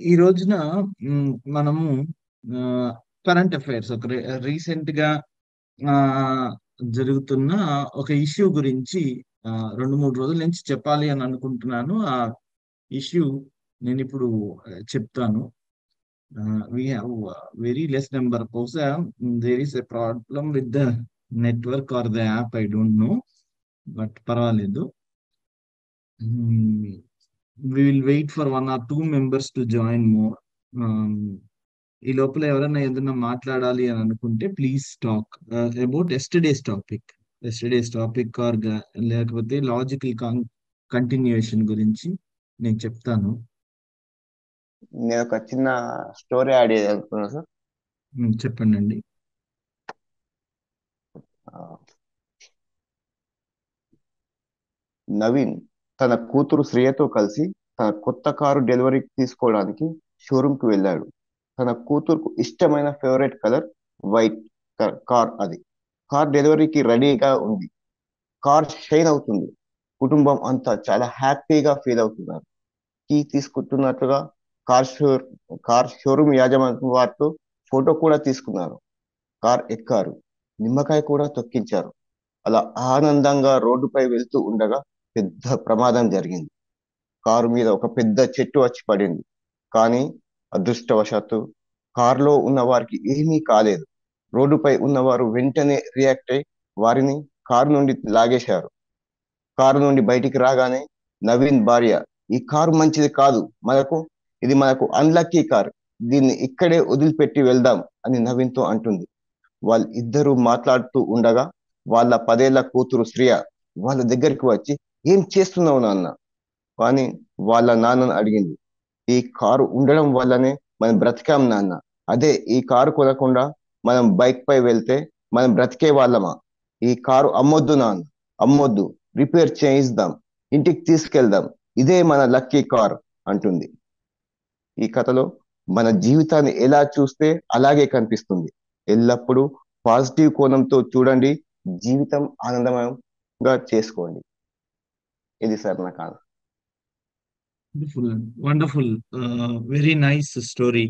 ఈ రోజున మ్, మనము కరెంట్ అఫైర్స్ ఒక రీసెంట్ గా ఆ, జరుగుతున్న ఒక ఇష్యూ గురించి ఆ, రెండు మూడు రోజుల నుంచి చెప్పాలి అని అనుకుంటున్నాను ఆ ఇష్యూ నేను ఇప్పుడు ఆ, చెప్తాను we have very less number బహుశా there is a problem with the network or the app I don't know but పర్వాలేదు we will wait for one or two members to join more ఈ లోపల ఎవరైనా ఏదైనా మాట్లాడాలి అని అనుకుంటే please talk about yesterday's topic yesterday's topic or లేకపోతే logical continuation గురించి నేను చెప్తాను నేను ఒక చిన్న స్టోరీ యాడ్ చేయాలనుకున్నా సార్ ఉమ్, చెప్పండి అండి ఆ, నవీన్ తన కూతురు శ్రేయతో కలిసి తన కొత్త కారు డెలివరీ తీసుకోవడానికి షోరూమ్ కి వెళ్ళాడు తన కూతురుకు ఇష్టమైన ఫేవరెట్ కలర్ వైట్ కార్ అది కార్ డెలివరీకి రెడీగా ఉంది కార్ షైన్ అవుతుంది కుటుంబం అంతా చాలా హ్యాపీగా ఫీల్ అవుతున్నారు కీ తీసుకుంటున్నట్లుగా కార్ షోర్ కార్ షోరూమ్ యాజమాన్యం వారితో ఫోటో కూడా తీసుకున్నారు కార్ ఎక్కారు నిమ్మకాయ కూడా తొక్కించారు అలా ఆనందంగా రోడ్డుపై వెళ్తూ ఉండగా పెద్ద ప్రమాదం జరిగింది కారు మీద ఒక పెద్ద చెట్టు వచ్చి పడింది కానీ అదృష్టవశాత్తు కారులో ఉన్న వారికి ఏమీ కాలేదు రోడ్డుపై ఉన్నవారు వెంటనే రియాక్ట్ అయి వారిని కారు నుండి లాగేశారు కారు నుండి బయటికి రాగానే నవీన్ భార్య ఈ కారు మంచిది కాదు మనకు ఇది మనకు అన్లక్కీ కార్ దీన్ని ఇక్కడే వదిలిపెట్టి వెళ్దాం అని నవీన్తో అంటుంది వాళ్ళు ఇద్దరు మాట్లాడుతూ ఉండగా వాళ్ళ పదేళ్ల కూతురు శ్రియ వాళ్ళ దగ్గరికి వచ్చి ఏం చేస్తున్నావు నాన్న కానీ వాళ్ళ నాన్నను అడిగింది ఈ కారు ఉండడం వల్లనే మనం బ్రతికాం నాన్న అదే ఈ కారు కొనకుండా మనం బైక్ పై వెళ్తే మనం బ్రతికే వాళ్ళమా ఈ కారు అమ్మొద్దు నాన్న అమ్మొద్దు రిపేర్ చేయిద్దాం ఇంటికి తీసుకెళ్దాం ఇదే మన లక్కీ కార్ అంటుంది ఈ కథలో మన జీవితాన్ని ఎలా చూస్తే అలాగే కనిపిస్తుంది ఎల్లప్పుడూ పాజిటివ్ కోణంతో చూడండి జీవితం ఆనందమయంగా చేసుకోండి ఇది సార్ నా కాదు wonderful wonderful very nice story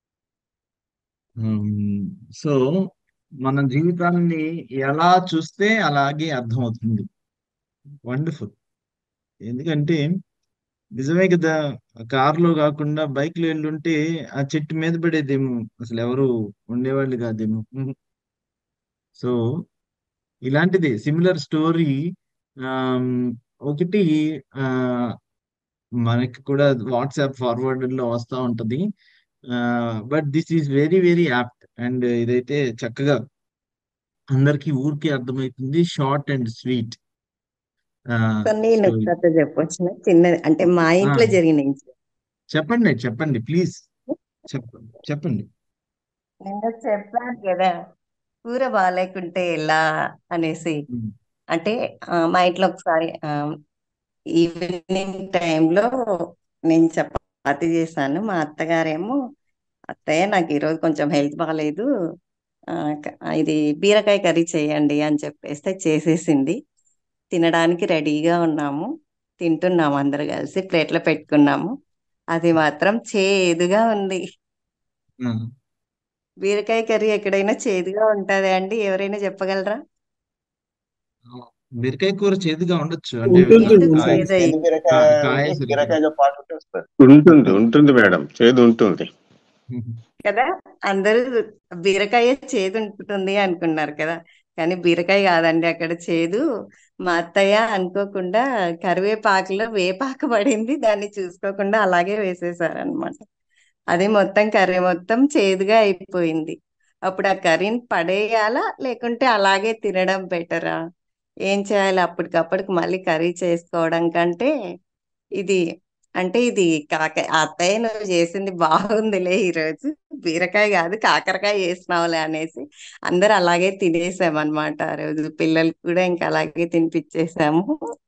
so మన జీవితాన్ని ఎలా చూస్తే అలాగే అర్థమవుతుంది వండర్ఫుల్ ఎందుకంటే నిజమే కదా కారులో కాకుండా బైక్ లో వెళ్ళుంటే ఆ చెట్టు మీద పడేదేమో అసలు ఎవరు ఉండేవాళ్ళు కాదేమో సో ఇలాంటిదే సిమిలర్ స్టోరీ ఒకటి ఆ, మనకి కూడా వాట్సాప్ ఫార్వర్డ్ లో వస్తూ ఉంటది but this is very very apt and ఇదైతే చక్కగా అందరికి ఊరికి అర్థమవుతుంది షార్ట్ అండ్ స్వీట్ సో నేను సో కథ చెప్పొచ్చిన చిన్నది అంటే మా ఇంట్లో జరిగిన ఇన్సిడెంట్ చెప్పండి చెప్పండి ప్లీజ్ చెప్పండి చెప్పండి నిన్న చెప్పాను కదా కూర బాగాలేకుంటే ఎలా అనేసి ఉమ్, అంటే ఆ, మా ఇంట్లో ఒకసారి ఈవినింగ్ టైంలో నేను చపాతి చేశాను మా అత్తగారేమో అత్తయ్య నాకు ఈరోజు కొంచెం హెల్త్ బాగాలేదు ఆ, క- ఇది బీరకాయ కర్రీ చేయండి అని చెప్పేస్తే చేసేసింది తినడానికి రెడీగా ఉన్నాము తింటున్నాము అందరు కలిసి ప్లేట్లో పెట్టుకున్నాము అది మాత్రం చేదుగా ఉంది ఆ, బీరకాయ కర్రీ ఎక్కడైనా చేదుగా ఉంటుందా అండి ఎవరైనా చెప్పగలరా బీరకాయ కూర చేదుగా ఉండొచ్చు అంటే ఉంటుంది ఎందుకు కాయ చేదు చేదు అయింది బీరకాయ కా- ఉంటే కాయ సరిగ్గా బీరకాయతో పాటు ఉంటే వస్తుంది ఉంటుంది ఉంటుంది మేడం చేదు ఉంటుంది కదా అందరూ బీరకాయ చేదు ఉంటుంది అనుకున్నారు కదా కానీ బీరకాయ కాదండి అక్కడ చేదు మా అత్తయ్య అనుకోకుండా కరివేపాకులో వేపాకు పడింది దాన్ని చూసుకోకుండా అలాగే వేసేసారనమాట అది మొత్తం కర్రీ మొత్తం చేదుగా అయిపోయింది అప్పుడు ఆ కర్రీని పడేయాలా లేకుంటే అలాగే తినడం బెటరా ఏం చేయాలి అప్పటికప్పటికి మళ్ళీ కర్రీ చేసుకోవడం కంటే ఇది అంటే ఇది కాక అత్తయ్య నువ్వు చేసింది బాగుందిలే ఈరోజు బీరకాయ కాదు కాకరకాయ చేసినావులే అనేసి అందరు అలాగే తినేసామన్నమాట ఆ రోజు పిల్లలకి కూడా ఇంకా అలాగే తినిపించేసాము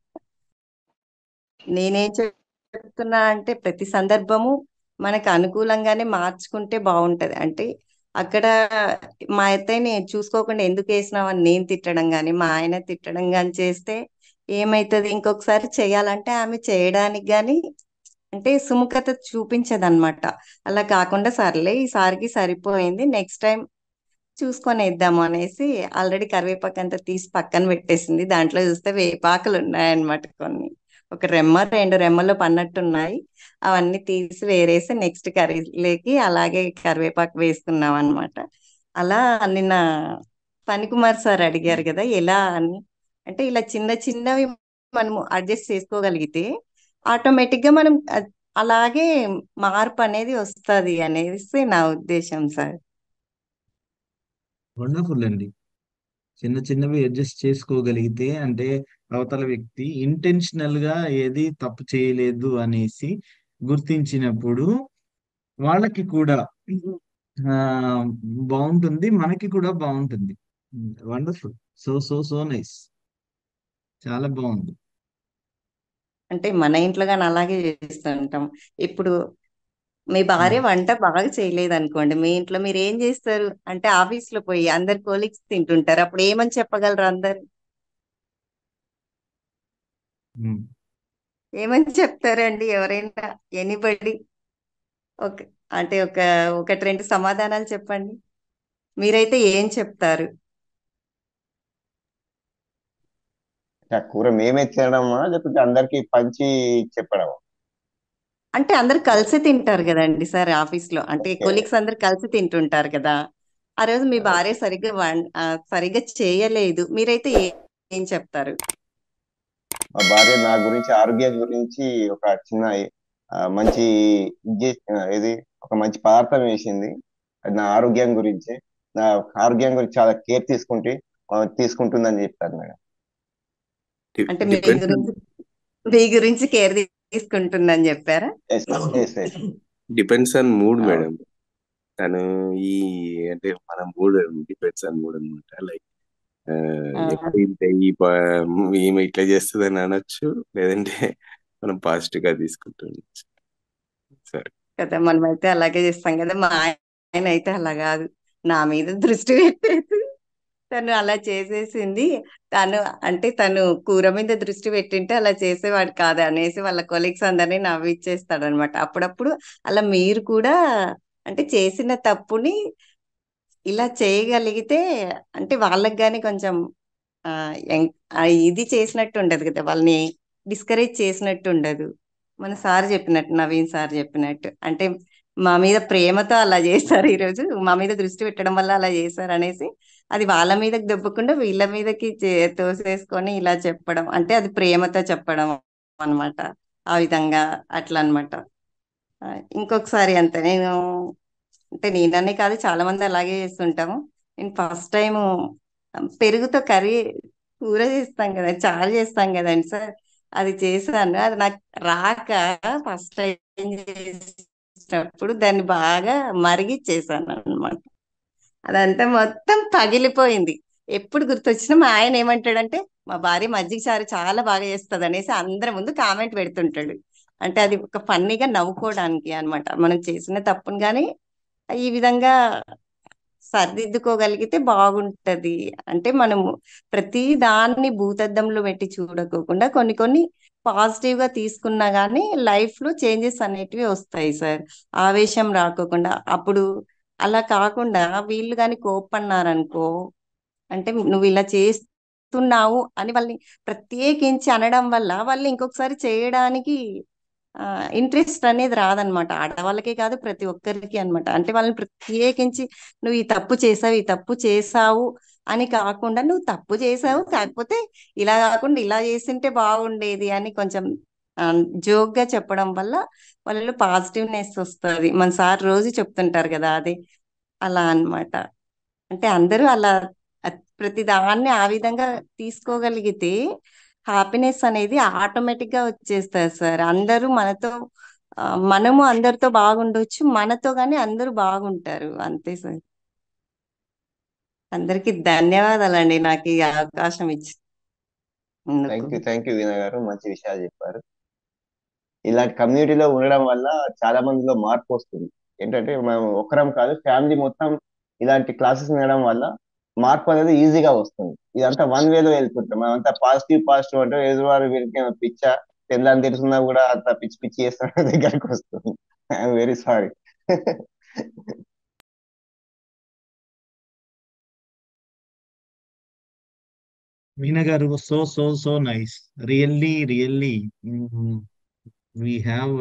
నేనేం చెప్తున్నా అంటే ప్రతి సందర్భము మనకు అనుకూలంగానే మార్చుకుంటే బాగుంటది అంటే అక్కడ మా అత్తయ్యని చూసుకోకుండా ఎందుకు వేసినావు అని నేను తిట్టడం కానీ మా ఆయన తిట్టడం కానీ చేస్తే ఏమైతుంది ఇంకొకసారి చేయాలంటే ఆమె చేయడానికి కానీ అంటే సుముఖత చూపించదన్నమాట అలా కాకుండా సర్లే ఈసారికి సరిపోయింది నెక్స్ట్ టైం చూసుకొని వేద్దాము అనేసి ఆల్రెడీ కరివేపాకు అంతా తీసి పక్కన పెట్టేసింది దాంట్లో చూస్తే వేపాకులు ఉన్నాయన్నమాట కొన్ని ఒక రెమ్మ రెండు రెమ్మలు పన్నట్టున్నాయి అవన్నీ తీసి వేరేసి నెక్స్ట్ కర్రీలోకి అలాగే కరివేపాకు వేసుకున్నాం అనమాట అలా నిన్న పనికుమార్ సార్ అడిగారు కదా ఎలా అని అంటే ఇలా చిన్న చిన్నవి మనము అడ్జస్ట్ చేసుకోగలిగితే ఆటోమేటిక్ గా మనం అ- అలాగే మార్పు అనేది వస్తది అనేసి నా ఉద్దేశం సార్ వండర్ఫుల్ అండి చిన్న చిన్నవి అడ్జస్ట్ చేసుకోగలిగితే అంటే అవతల వ్యక్తి ఇంటెన్షనల్ గా ఏది తప్పు చేయలేదు అనేసి గుర్తించినప్పుడు వాళ్ళకి కూడా ఆ బాగుంటుంది మనకి కూడా బాగుంటుంది wonderful so so so nice చాలా బాగుంది అంటే మన ఇంట్లో కానీ అలాగే చేస్తుంటాం ఇప్పుడు మీ భార్య వంట బాగా చేయలేదు అనుకోండి మీ ఇంట్లో మీరు ఏం చేస్తారు అంటే ఆఫీస్ లో పోయి అందరు కోలీగ్స్ తింటుంటారు అప్పుడు ఏమని చెప్పగలరు అందరు ఉమ్. ఏమని చెప్తారండి ఎవరైనా ఎనీబడి ఒక అంటే ఒక ఒకటి రెండు సమాధానాలు చెప్పండి మీరైతే ఏం చెప్తారు ఆ కూర మేమే తినడమా లేకపోతే అందరికి పంచి చెప్పడమా అంటే అందరు కలిసి తింటారు కదండి సార్ ఆఫీస్ లో అంటే ఓకే కొలీగ్స్ అందరు కలిసి తింటుంటారు కదా ఆ రోజు మీ భార్య సరిగ్గా వం- ఆ, సరిగ్గా చేయలేదు మీరైతే ఏ- ఏం చెప్తారు మా భార్య నా గురించి ఆరోగ్యం గురించి ఒక చిన్న ఆ, మంచి ఇది చేసి- ఆ, ఇది ఒక మంచి పదార్థం వేసింది అది నా ఆరోగ్యం గురించి నా ఆరోగ్యం గురించి చాలా కేర్ తీసుకుంటే ఆ, తీసుకుంటుందని చెప్తాను మేడం అంటే మీ డిపెండ్స్ గురించి మీ గురించి కేర్ తీసుకుంటుందని చెప్పారా yes yes yes depends on mood అవును మేడం తను ఈ అంటే మన మూడ్ డిపెండ్స్ ఆన్ మూడ్ అనమాట లైక్ ఆ, ఎప్పుడు ఇంత ఈ ప- ఈమె ఇట్లా చేస్తుందని అనొచ్చు లేదంటే మనం పాజిటివ్ గా తీసుకుంటుండొచ్చు సరే కదా మనం అయితే అలాగే చేస్తాం కదా మా ఆయన అయితే అలా కాదు నా మీద దృష్టి పెట్టేసి తను అలా చేసేసింది తను అంటే తను కూర మీద దృష్టి పెట్టింటే అలా చేసేవాడు కాదు అనేసి వాళ్ళ కొలీగ్స్ అందరినీ నవ్విచ్చేస్తాడు అనమాట అప్పుడప్పుడు అలా మీరు కూడా అంటే చేసిన తప్పుని ఇలా చేయగలిగితే అంటే వాళ్ళకి కానీ కొంచెం ఆ, ఎం- ఆ, ఇది చేసినట్టు ఉండదు కదా వాళ్ళని డిస్కరేజ్ చేసినట్టు ఉండదు మన సార్ చెప్పినట్టు నవీన్ సార్ చెప్పినట్టు అంటే మా మీద ప్రేమతో అలా చేశారు ఈరోజు మా మీద దృష్టి పెట్టడం వల్ల అలా చేశారు అనేసి అది వాళ్ళ మీదకి దెబ్బకుండా వీళ్ళ మీదకి చే- తోసేసుకొని ఇలా చెప్పడం అంటే అది ప్రేమతో చెప్పడం అన్నమాట ఆ విధంగా అట్లా అన్నమాట ఆ, ఇంకొకసారి అంతే నేను అంటే నేననే కాదు చాలా మంది అలాగే చేస్తుంటాము నేను ఫస్ట్ టైం పెరుగుతో కర్రీ కూర చేస్తాం కదా చారు చేస్తాం కదండి సార్ అది చేశాను అది నాకు రాక ఫస్ట్ టైం చేసినప్పుడు దాన్ని బాగా మరిగిచ్చేసాను అన్నమాట అదంతా మొత్తం పగిలిపోయింది ఎప్పుడు గుర్తొచ్చినా మా ఆయన ఏమంటాడంటే మా భార్య మజ్జిగ చారు చాలా బాగా చేస్తుంది అనేసి అందరి ముందు కామెంట్ పెడుతుంటాడు అంటే అది ఒక ఫన్నీగా నవ్వుకోవడానికి అన్నమాట మనం చేసిన తప్పును కానీ ఈ విధంగా సరిదిద్దుకోగలిగితే బాగుంటది అంటే మనము ప్రతి దాన్ని భూతద్దంలో పెట్టి చూడకోకుండా కొన్ని కొన్ని పాజిటివ్ గా తీసుకున్నా గానీ లైఫ్ లో చేంజెస్ అనేటివి వస్తాయి సార్ ఆవేశం రాకోకుండా అప్పుడు అలా కాకుండా వీళ్ళు కానీ కోప్పన్నారనుకో అంటే నువ్వు ఇలా చేస్తున్నావు అని వాళ్ళని ప్రత్యేకించి అనడం వల్ల వాళ్ళు ఇంకొకసారి చేయడానికి ఇంట్రెస్ట్ అనేది రాదనమాట ఆడవాళ్ళకే కాదు ప్రతి ఒక్కరికి అన్నమాట అంటే వాళ్ళని ప్రత్యేకించి నువ్వు ఈ తప్పు చేసావు ఈ తప్పు చేసావు అని కాకుండా నువ్వు తప్పు చేసావు కాకపోతే ఇలా కాకుండా ఇలా చేసింటే బాగుండేది అని కొంచెం జోక్గా చెప్పడం వల్ల వాళ్ళలో పాజిటివ్నెస్ వస్తుంది మన సార్ రోజు చెప్తుంటారు కదా అది అలా అన్నమాట అంటే అందరూ అలా అ- ప్రతి దాన్ని ఆ విధంగా తీసుకోగలిగితే హ్యాపీనెస్ అనేది ఆటోమేటిక్ గా వచ్చేస్తారు సార్ అందరూ మనతో ఆ, మనము అందరితో బాగుండొచ్చు మనతో గాని అందరూ బాగుంటారు అంతే సార్ అందరికి ధన్యవాదాలండి నాకు ఈ అవకాశం ఇచ్చినందుకు thank you thank you Veena garu మంచి విషయాలు చెప్పారు ఇలాంటి కమ్యూనిటీలో ఉండడం వల్ల చాలా మందిలో మార్పు వస్తుంది ఏంటంటే మనం ఒక్కరం కాదు ఫ్యామిలీ మొత్తం ఇలాంటి క్లాసెస్ వినడం వల్ల మార్పు అనేది ఈజీగా వస్తుంది ఇదంతా వన్ వేలో వెళ్తుంటాం మనం అంతా పాజిటివ్ పాజిటివ్ అంటే ఎదురువారు వీరికి పిచ్చా తెల్లని తెలుసున్నా కూడా అంత పిచ్చి పిచ్చి చేస్తున్న దగ్గరకు వస్తుంది I'm very sorry Meena garu so so so nice really really we have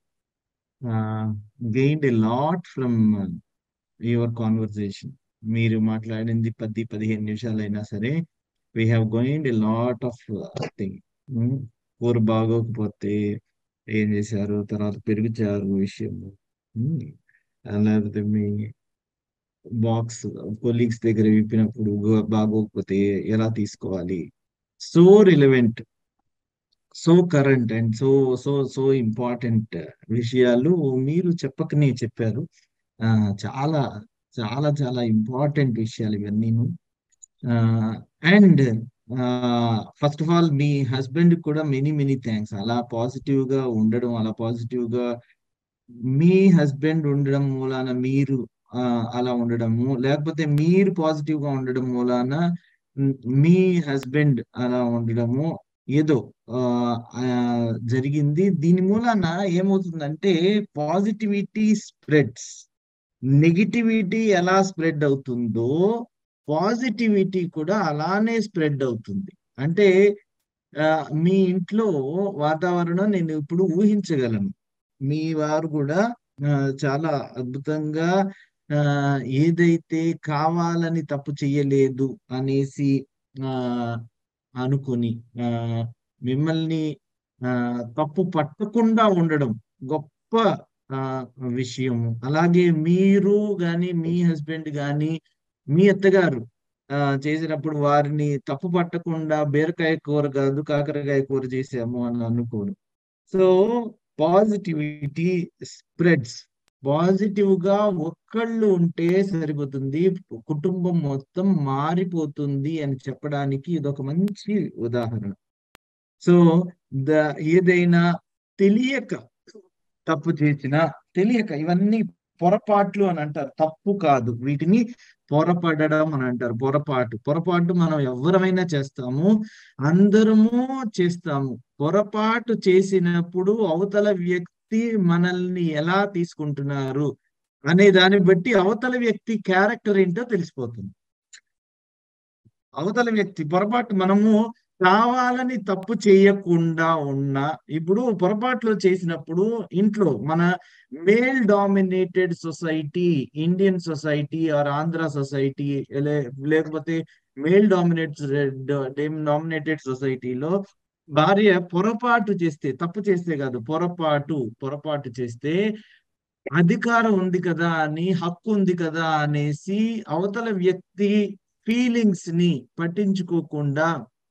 gained a lot from your conversation మీరు మాట్లాడింది పది పదిహేను నిమిషాలు అయినా సరే we have gained a lot of thing కూర బాగోకపోతే ఏం చేశారు తర్వాత పెరుగుచారు విషయము ఉమ్, లేకపోతే మీ బాక్స్ కొలీగ్స్ దగ్గర విప్పినప్పుడు గో- బాగోకపోతే ఎలా తీసుకోవాలి so relevant so current and so so so important విషయాలు మీరు చెప్పకనే చెప్పారు ఆ, చాలా చాలా చాలా ఇంపార్టెంట్ విషయాలు ఇవన్నీను అండ్ ఫస్ట్ ఆఫ్ ఆల్ మీ హస్బెండ్ కూడా మెనీ మెనీ థ్యాంక్స్ అలా పాజిటివ్ గా ఉండడం అలా పాజిటివ్ గా మీ హస్బెండ్ ఉండడం మూలాన మీరు ఆ, అలా ఉండడము లేకపోతే మీరు పాజిటివ్ గా ఉండడం మూలాన మ్, మీ హస్బెండ్ అలా ఉండడము ఏదో ఆ, ఆ, జరిగింది దీని మూలాన ఏమవుతుందంటే పాజిటివిటీ స్ప్రెడ్స్ నెగిటివిటీ ఎలా స్ప్రెడ్ అవుతుందో పాజిటివిటీ కూడా అలానే స్ప్రెడ్ అవుతుంది అంటే ఆ, మీ ఇంట్లో వాతావరణం నేను ఇప్పుడు ఊహించగలను మీ వారు కూడా ఆ, చాలా అద్భుతంగా ఆ, ఏదైతే కావాలని తప్పు చెయ్యలేదు అనేసి ఆ, అనుకుని ఆ, మిమ్మల్ని ఆ, తప్పు పట్టకుండా ఉండడం గొప్ప ఆ, విషయము అలాగే మీరు గాని మీ హస్బెండ్ గాని మీ అత్తగారు ఆ, చేసినప్పుడు వారిని తప్పు పట్టకుండా బీరకాయ కూర కాదు కాకరకాయ కూర చేసాము అని అనుకోను సో పాజిటివిటీ స్ప్రెడ్స్ పాజిటివ్ గా ఒక్కళ్ళు ఉంటే సరిపోతుంది కుటుంబం మొత్తం మారిపోతుంది అని చెప్పడానికి ఇదొక మంచి ఉదాహరణ సో ద ఏదైనా తెలియక తప్పు చేసినా తెలియక ఇవన్నీ పొరపాట్లు అని అంటారు తప్పు కాదు వీటిని పొరపడడం అని అంటారు పొరపాటు పొరపాటు మనం ఎవరమైనా చేస్తాము అందరము చేస్తాము పొరపాటు చేసినప్పుడు అవతల వ్యక్తి మనల్ని ఎలా తీసుకుంటున్నారు అనే దాన్ని బట్టి అవతల వ్యక్తి క్యారెక్టర్ ఏంటో తెలిసిపోతుంది అవతల వ్యక్తి పొరపాటు మనము కావాలని తప్పు చేయకుండా ఉన్న ఇప్పుడు పొరపాట్లు చేసినప్పుడు ఇంట్లో మన male dominated society Indian society or Andhra society లేకపోతే మేల్ డామినేట్ డామినేటెడ్ సొసైటీలో భార్య పొరపాటు చేస్తే తప్పు చేస్తే కాదు పొరపాటు పొరపాటు చేస్తే అధికారం ఉంది కదా అని హక్కు ఉంది కదా అనేసి అవతల వ్యక్తి ఫీలింగ్స్ ని పట్టించుకోకుండా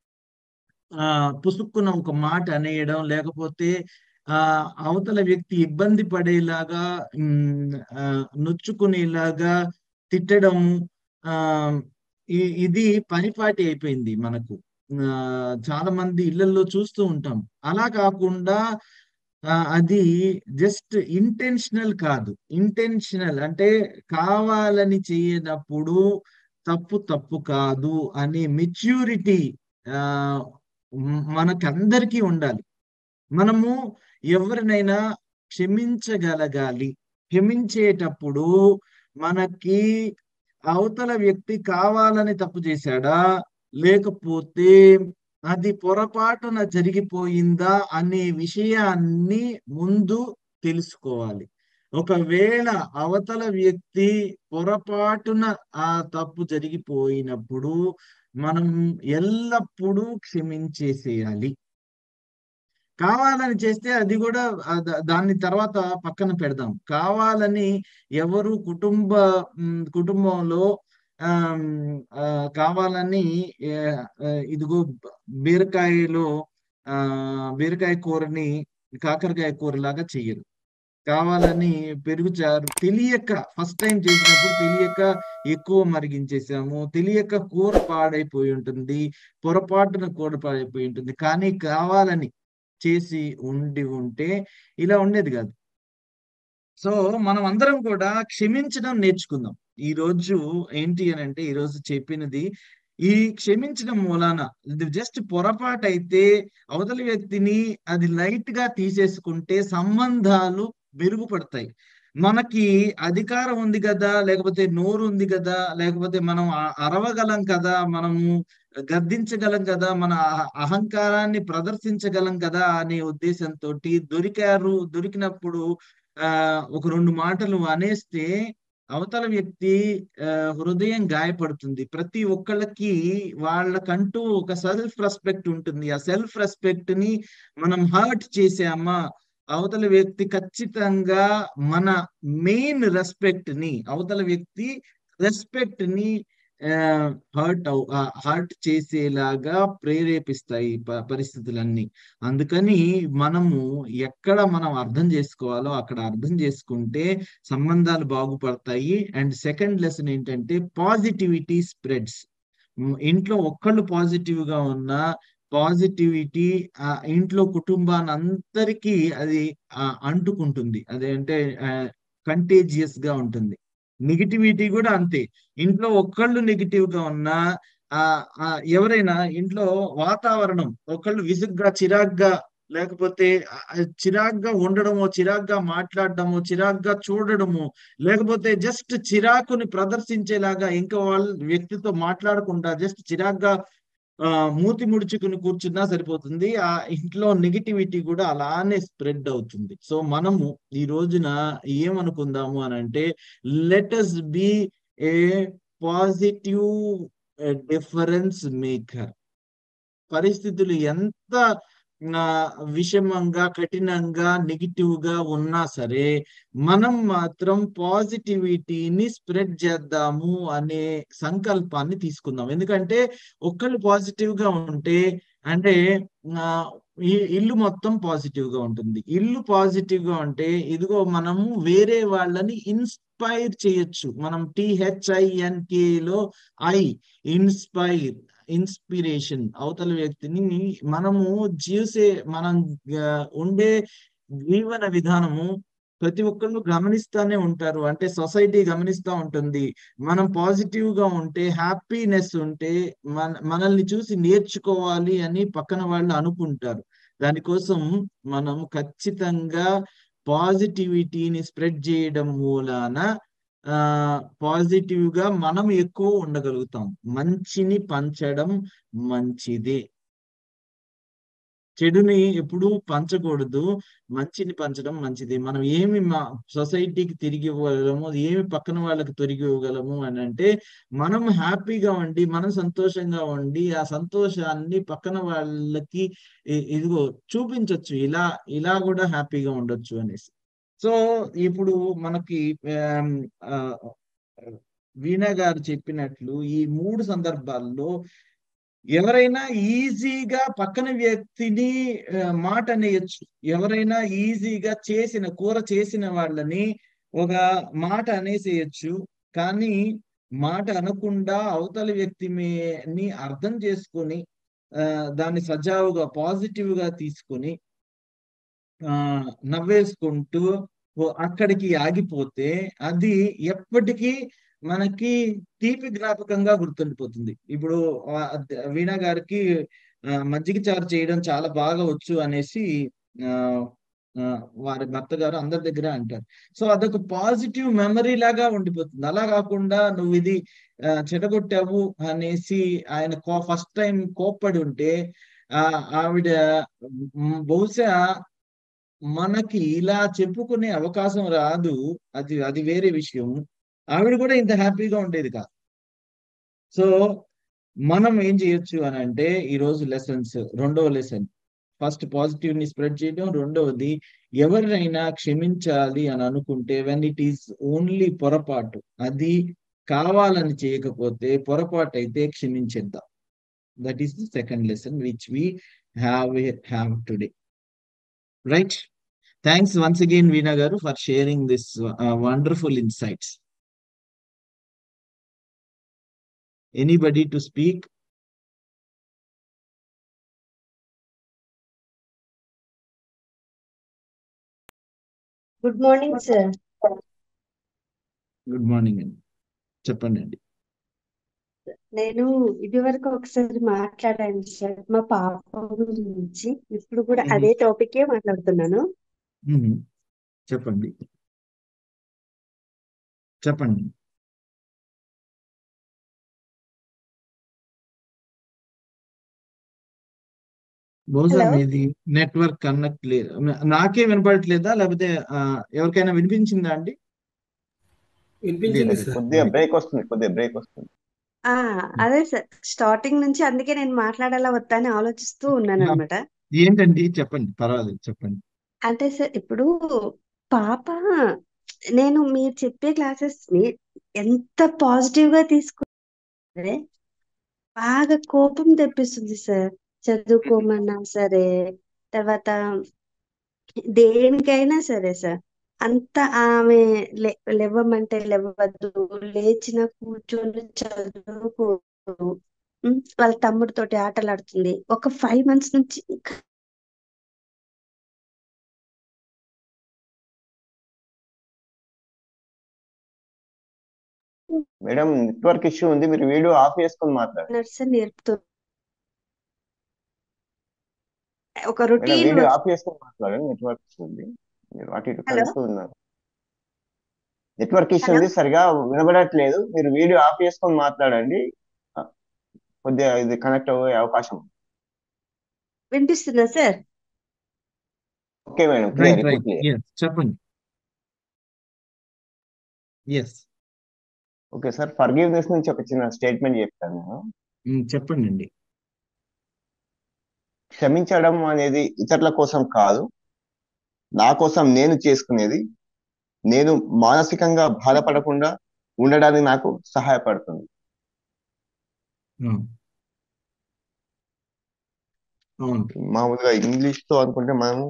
ఆ పుసుక్కున ఒక మాట అనేయడం లేకపోతే ఆ అవతల వ్యక్తి ఇబ్బంది పడేలాగా ఉమ్, ఆ, నొచ్చుకునేలాగా తిట్టడం ఆ ఇ- ఇది పరిపాటి అయిపోయింది మనకు ఆ, చాలా మంది ఇళ్లలో చూస్తూ ఉంటాం అలా కాకుండా ఆ, అది జస్ట్ ఇంటెన్షనల్ కాదు ఇంటెన్షనల్ అంటే కావాలని చేయనప్పుడు తప్పు తప్పు కాదు అనే మెచ్యూరిటీ ఆ మ్- మనకందరికీ ఉండాలి మనము ఎవరినైనా క్షమించగలగాలి క్షమించేటప్పుడు మనకి అవతల వ్యక్తి కావాలని తప్పు చేశాడా లేకపోతే అది పొరపాటున జరిగిపోయిందా అనే విషయాన్ని ముందు తెలుసుకోవాలి ఒకవేళ అవతల వ్యక్తి పొరపాటున ఆ తప్పు జరిగిపోయినప్పుడు మనం ఎల్లప్పుడూ క్షమించేసేయాలి కావాలని చేస్తే అది కూడా ఆ దా- దాన్ని తర్వాత పక్కన పెడదాం కావాలని ఎవరు కుటుంబ ఉమ్, కుటుంబంలో ఆమ్, ఆ, కావాలని ఏ, ఆ, ఇదిగో బ- బీరకాయలో ఆ బీరకాయ కూరని కాకరకాయ కూర లాగా చెయ్యరు కావాలని పెరుగు చారు తెలియక ఫస్ట్ టైం చేసినప్పుడు తెలియక ఎక్కువ మరిగించేసాము తెలియక కూర పాడైపోయి ఉంటుంది పొరపాటున కూర పాడైపోయి ఉంటుంది కానీ కావాలని చేసి ఉండి ఉంటే ఇలా ఉండేది కాదు సో మనం అందరం కూడా క్షమించడం నేర్చుకుందాం ఈ రోజు ఏంటి అని అంటే ఈ రోజు చెప్పినది ఈ క్షమించడం మూలాన ఇది జస్ట్ పొరపాటు అయితే అవతలి వ్యక్తిని అది లైట్ గా తీసేసుకుంటే సంబంధాలు మెరుగుపడతాయి మనకి అధికారం ఉంది కదా లేకపోతే నోరు ఉంది కదా లేకపోతే మనం అ- అరవగలం కదా మనము గద్దించగలం కదా మన అహ- అహంకారాన్ని ప్రదర్శించగలం కదా అనే ఉద్దేశంతో దొరికారు దొరికినప్పుడు ఆ ఒక రెండు మాటలు అనేస్తే అవతల వ్యక్తి ఆ, హృదయం గాయపడుతుంది ప్రతి ఒక్కళ్ళకి వాళ్ళకంటూ ఒక సెల్ఫ్ రెస్పెక్ట్ ఉంటుంది ఆ సెల్ఫ్ రెస్పెక్ట్ ని మనం హర్ట్ చేసామా అవతల వ్యక్తి ఖచ్చితంగా మన మెయిన్ రెస్పెక్ట్ ని అవతల వ్యక్తి రెస్పెక్ట్ ని హర్ట్ హర్ట్ చేసేలాగా ప్రేరేపిస్తాయి ప- పరిస్థితులన్నీ అందుకని మనము ఎక్కడ మనం అర్థం చేసుకోవాలో అక్కడ అర్థం చేసుకుంటే సంబంధాలు బాగుపడతాయి అండ్ సెకండ్ లెసన్ ఏంటంటే పాజిటివిటీ స్ప్రెడ్స్ ఇంట్లో ఒక్కళ్ళు పాజిటివ్ గా ఉన్నా పాజిటివిటీ ఆ ఇంట్లో కుటుంబాన్ని అందరికీ అది ఆ, అంటుకుంటుంది అదేంటే కంటేజియస్ గా ఉంటుంది నెగిటివిటీ కూడా అంతే ఇంట్లో ఒక్కళ్ళు నెగిటివ్ గా ఉన్నా ఆ ఆ, ఎవరైనా ఇంట్లో వాతావరణం ఒకళ్ళు విసుగ్గా చిరాగ్గా లేకపోతే ఆ, చిరాగ్గా ఉండడమో చిరాగ్గా మాట్లాడడమో చిరాగ్గా చూడడము లేకపోతే జస్ట్ చిరాకుని ప్రదర్శించేలాగా ఇంకా వాళ్ళ వ్యక్తితో మాట్లాడకుండా జస్ట్ చిరాగ్గా ఆ, మూతి ముడుచుకుని కూర్చున్నా సరిపోతుంది ఆ ఇంట్లో నెగిటివిటీ కూడా అలానే స్ప్రెడ్ అవుతుంది సో మనము ఈ రోజున ఏమనుకుందాము అని అంటే let us be a positive difference maker పరిస్థితులు ఎంత ఆ, విషమంగా కఠినంగా నెగిటివ్ గా ఉన్నా సరే మనం మాత్రం పాజిటివిటీని స్ప్రెడ్ చేద్దాము అనే సంకల్పాన్ని తీసుకుందాం ఎందుకంటే ఒక్కళ్ళు పాజిటివ్ గా ఉంటే అంటే ఆ, ఈ ఇల్లు మొత్తం పాజిటివ్ గా ఉంటుంది ఇల్లు పాజిటివ్ గా ఉంటే ఇదిగో మనము వేరే వాళ్ళని ఇన్స్పైర్ చేయొచ్చు మనం టిహెచ్ఐఎన్కే లో ఐ ఇన్స్పైర్ ఇన్స్పిరేషన్ అవతల వ్యక్తిని మనము చూసే మనం ఆ, ఉండే జీవన విధానము ప్రతి ఒక్కళ్ళు గమనిస్తానే ఉంటారు అంటే సొసైటీ గమనిస్తూ ఉంటుంది మనం పాజిటివ్ గా ఉంటే హ్యాపీనెస్ ఉంటే మన మనల్ని చూసి నేర్చుకోవాలి అని పక్కన వాళ్ళు అనుకుంటారు దానికోసం మనం ఖచ్చితంగా పాజిటివిటీని స్ప్రెడ్ చేయడం మూలాన ఆ పాజిటివ్ గా మనం ఎక్కువ ఉండగలుగుతాం మంచిని పంచడం మంచిదే చెడుని ఎప్పుడూ పంచకూడదు మంచిని పంచడం మంచిది మనం ఏమి మా సొసైటీకి తిరిగి ఇవ్వగలము ఏమి పక్కన వాళ్ళకి తిరిగి ఇవ్వగలము అని అంటే మనం హ్యాపీగా ఉండి మనం సంతోషంగా ఉండి ఆ సంతోషాన్ని పక్కన వాళ్ళకి ఇ- ఇదిగో చూపించొచ్చు ఇలా ఇలా కూడా హ్యాపీగా ఉండొచ్చు అనేసి సో ఇప్పుడు మనకి ఆమ్, ఆ, వీణా గారు చెప్పినట్లు ఈ మూడు సందర్భాల్లో ఎవరైనా ఈజీగా పక్కన వ్యక్తిని ఆ, మాట అనేయచ్చు ఎవరైనా ఈజీగా చేసిన కూర చేసిన వాళ్ళని ఒక మాట అనేసేయచ్చు కానీ మాట అనకుండా అవతలి వ్యక్తి మీ- ని అర్థం చేసుకొని ఆ, దాన్ని సజావుగా పాజిటివ్ గా తీసుకొని ఆ నవ్వేసుకుంటూ ఓ- అక్కడికి ఆగిపోతే అది ఎప్పటికీ మనకి తీపి జ్ఞాపకంగా గుర్తుండిపోతుంది ఇప్పుడు ఆ ద- వీణా గారికి ఆ, మజ్జిగ చారు చేయడం చాలా బాగా వచ్చు అనేసి ఆ ఆ, వారి భర్త గారు అందరి దగ్గర అంటారు సో అదొక పాజిటివ్ మెమరీ లాగా ఉండిపోతుంది అలా కాకుండా నువ్వు ఇది ఆ, చెడగొట్టావు అనేసి ఆయన కో ఫస్ట్ టైం కోప్పడి ఉంటే ఆ ఆవిడ మ్, బహుశా మనకి ఇలా చెప్పుకునే అవకాశం రాదు అది అది వేరే విషయం ఆవిడ కూడా ఇంత హ్యాపీగా ఉండేది కాదు సో మనం ఏం చేయొచ్చు అని అంటే ఈ రోజు లెసన్స్ రెండవ లెసన్ ఫస్ట్ పాజిటివ్ ని స్ప్రెడ్ చేయడం రెండవది ఎవరినైనా క్షమించాలి అని అనుకుంటే వెన్ ఇట్ ఈస్ ఓన్లీ పొరపాటు అది కావాలని చేయకపోతే పొరపాటు అయితే క్షమించేద్దాం that is the second lesson which we have have today right thanks once again Veena garu for sharing this wonderful insights anybody to speak good morning sir good morning అండి చెప్పండి అండి నేను ఇదివరకు ఒకసారి మాట్లాడాను సార్ మా పాప గురించి ఇప్పుడు కూడా మ్మ్. అదే టాపికే మాట్లాడుతున్నాను మ్మ్. చెప్పండి చెప్పండి బహుశా హలో మీది నెట్వర్క్ కనెక్ట్ లేదు నాకే వినపడట్లేదా లేకపోతే ఆ, ఎవరికైనా వినిపించిందా అండి వినిపించింది లేదు సార్ కొద్దిగా బ్రేక్ వస్తుంది కొద్దిగా బ్రేక్ వస్తుంది ఆ అదే సార్ స్టార్టింగ్ నుంచి అందుకే నేను మాట్లాడాలా వద్దా అని ఆలోచిస్తూ ఉన్నాను ఆ, అనమాట ఏంటండి చెప్పండి పర్వాలేదు చెప్పండి అంటే సార్ ఇప్పుడు పాప నేను మీరు చెప్పే క్లాసెస్ ని ఎంత పాజిటివ్ గా తీసుకుంటే బాగా కోపం తెప్పిస్తుంది సార్ చదువుకోమన్నా సరే తర్వాత దేనికైనా సరే సార్ అంత ఆమె లే లేవమంటే లేవద్దు లేచిన కూర్చొని చదువుకోదు ఉమ్, వాళ్ళ తమ్ముడితోటి ఆటలు ఆడుతుంది ఒక ఫైవ్ మంత్స్ నుంచి ఇంకా మేడం నెట్వర్క్ ఇష్యూ ఉంది మీరు వీడియో ఆఫ్ చేసుకొని మాట్లాడండి నర్స్ నేర్పుతుంది ఒక మేడం రొటీన్ వీడియో ఆఫ్ చేసుకొని మాట్లాడండి నెట్వర్క్ ఇష్యూ ఉంది మీరు అటు ఇటు హలో కలుపుతూ ఉన్నారు నెట్వర్క్ ఇష్యూ హలో ఉంది సరిగా వినబడట్లేదు మీరు వీడియో ఆఫ్ చేసుకొని మాట్లాడండి ఆ, కొద్దిగా ఇది కనెక్ట్ అయ్యే అవకాశం ఉంది. వినిపిస్తుందా sir okay madam clear right ఇప్పుడు రైట్ క్లియర్ ఎస్ చెప్పండి ఎస్ ఓకే సార్ ఫర్గివ్నెస్ నుంచి ఒక చిన్న స్టేట్మెంట్ చెప్తాను నేను చెప్పండి అండి క్షమించడం అనేది ఇతరుల కోసం కాదు నా కోసం నేను చేసుకునేది నేను మానసికంగా బాధపడకుండా ఉండడానికి నాకు సహాయపడుతుంది ఆ, అవును మామూలుగా ఇంగ్లీష్ తో అనుకుంటే మనము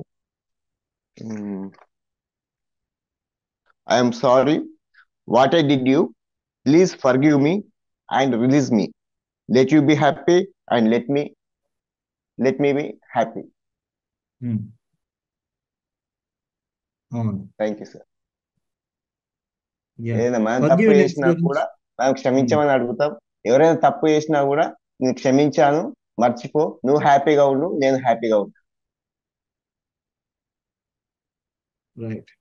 I'm sorry what I did you please forgive me and release me let you be happy and let me let me be happy um, అవును థ్యాంక్ యూ సార్ యా ఏదైనా మనం తప్పు ఫర్గివ్నెస్ చేసినా గురించి కూడా మనం ఉమ్, క్షమించమని అడుగుతాం ఎవరైనా తప్పు చేసినా కూడా నేను క్షమించాను మర్చిపో నువ్వు హ్యాపీగా ఉండు నేను హ్యాపీగా ఉంటాను రైట్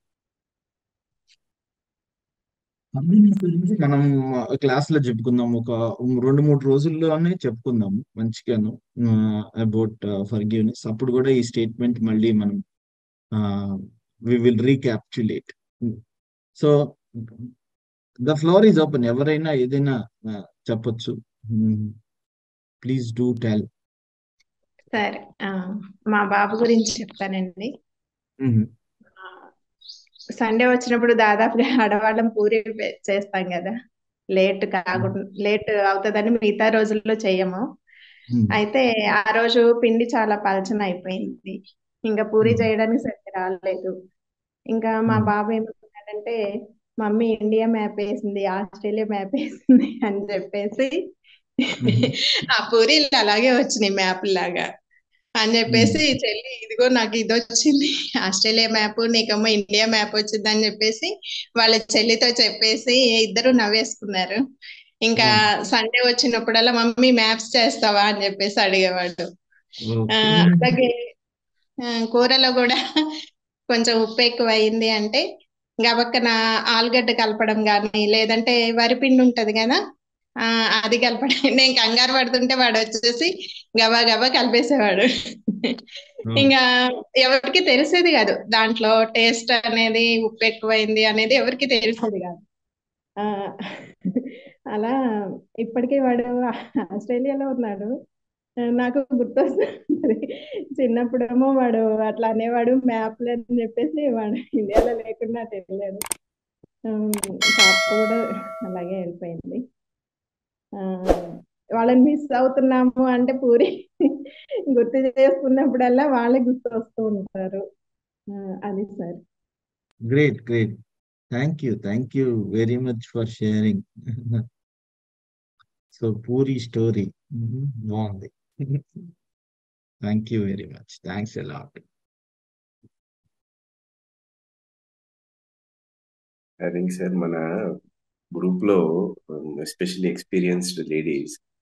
ఫర్గివ్నెస్ గురించి మనం క్లాస్ లో చెప్పుకుందాం ఒక రెండు మూడు రోజుల్లోనే చెప్పుకుందాం మంచిగాను అబౌట్ ఫర్గివ్నెస్ అప్పుడు కూడా ఈ స్టేట్మెంట్ మళ్ళీ మనం we will recapitulate so the floor is open ఎవరైనా ఏదైనా uh, చెప్పొచ్చు ప్లీజ్ డూ టెల్ సరే ఆ, మా బాబు గురించి చెప్తానండి సండే వచ్చినప్పుడు దాదాపుగా ఆడవాళ్ళం పూరి పే- చేస్తాం కదా లేట్ కాకుండా లేట్ అవుతుందని మిగతా రోజుల్లో చెయ్యము అయితే ఆ రోజు పిండి చాలా పలచన అయిపోయింది ఇంకా పూరి Hmm. చేయడానికి సరిగ్గా రాలేదు ఇంకా మా Hmm. బాబు ఏమనుకున్నాడంటే మమ్మీ ఇండియా మ్యాప్ వేసింది ఆస్ట్రేలియా మ్యాప్ వేసింది అని చెప్పేసి ఆ పూరీలు అలాగే వచ్చినాయి మ్యాప్ లాగా అని చెప్పేసి చెల్లి ఇదిగో నాకు ఇది వచ్చింది ఆస్ట్రేలియా మ్యాప్ నీకేమో ఇండియా మ్యాప్ వచ్చింది అని చెప్పేసి వాళ్ళ చెల్లితో చెప్పేసి ఇద్దరు నవ్వేసుకున్నారు ఇంకా సండే వచ్చినప్పుడల్లా మమ్మీ మ్యాప్స్ చేస్తావా అని చెప్పేసి అడిగేవాడు ఆ, అలాగే ఆ, కూరలో కూడా కొంచెం ఉప్పు ఎక్కువ అయింది అంటే గబక్కన ఆలుగడ్డ కలపడం కానీ లేదంటే వరిపిండి ఉంటది కదా ఆ అది కలపడం నేను కంగారు పడుతుంటే వాడు వచ్చేసి గబా గబా కలిపేసేవాడు ఇంకా ఎవరికి తెలిసేది కాదు దాంట్లో టేస్ట్ అనేది ఉప్పు ఎక్కువైంది అనేది ఎవరికి తెలిసేది కాదు ఆ అలా ఇప్పటికే వాడు ఆస్ట్రేలియాలో ఉన్నాడు ఆ, నాకు గుర్తొస్తుంది చిన్నప్పుడేమో వాడు అట్లా అనేవాడు మ్యాప్లు అని చెప్పేసి వాడు ఇండియాలో లేకుండా తెలియలేదు పాప కూడా అలాగే వెళ్ళిపోయింది ఆ, వాళ్ళని మిస్ అవుతున్నాము అంటే పూరి గుర్తు చేసుకున్నప్పుడల్లా వాళ్ళే గుర్తు వస్తూ ఉంటారు ఆ, అది sir great great thank you thank you very much for sharing so puri story బాగుంది thank you very much thanks a lot I think sir మన గ్రూప్ లో ఎస్పెషల్లీ ఎక్స్పీరియన్స్డ్ లేడీస్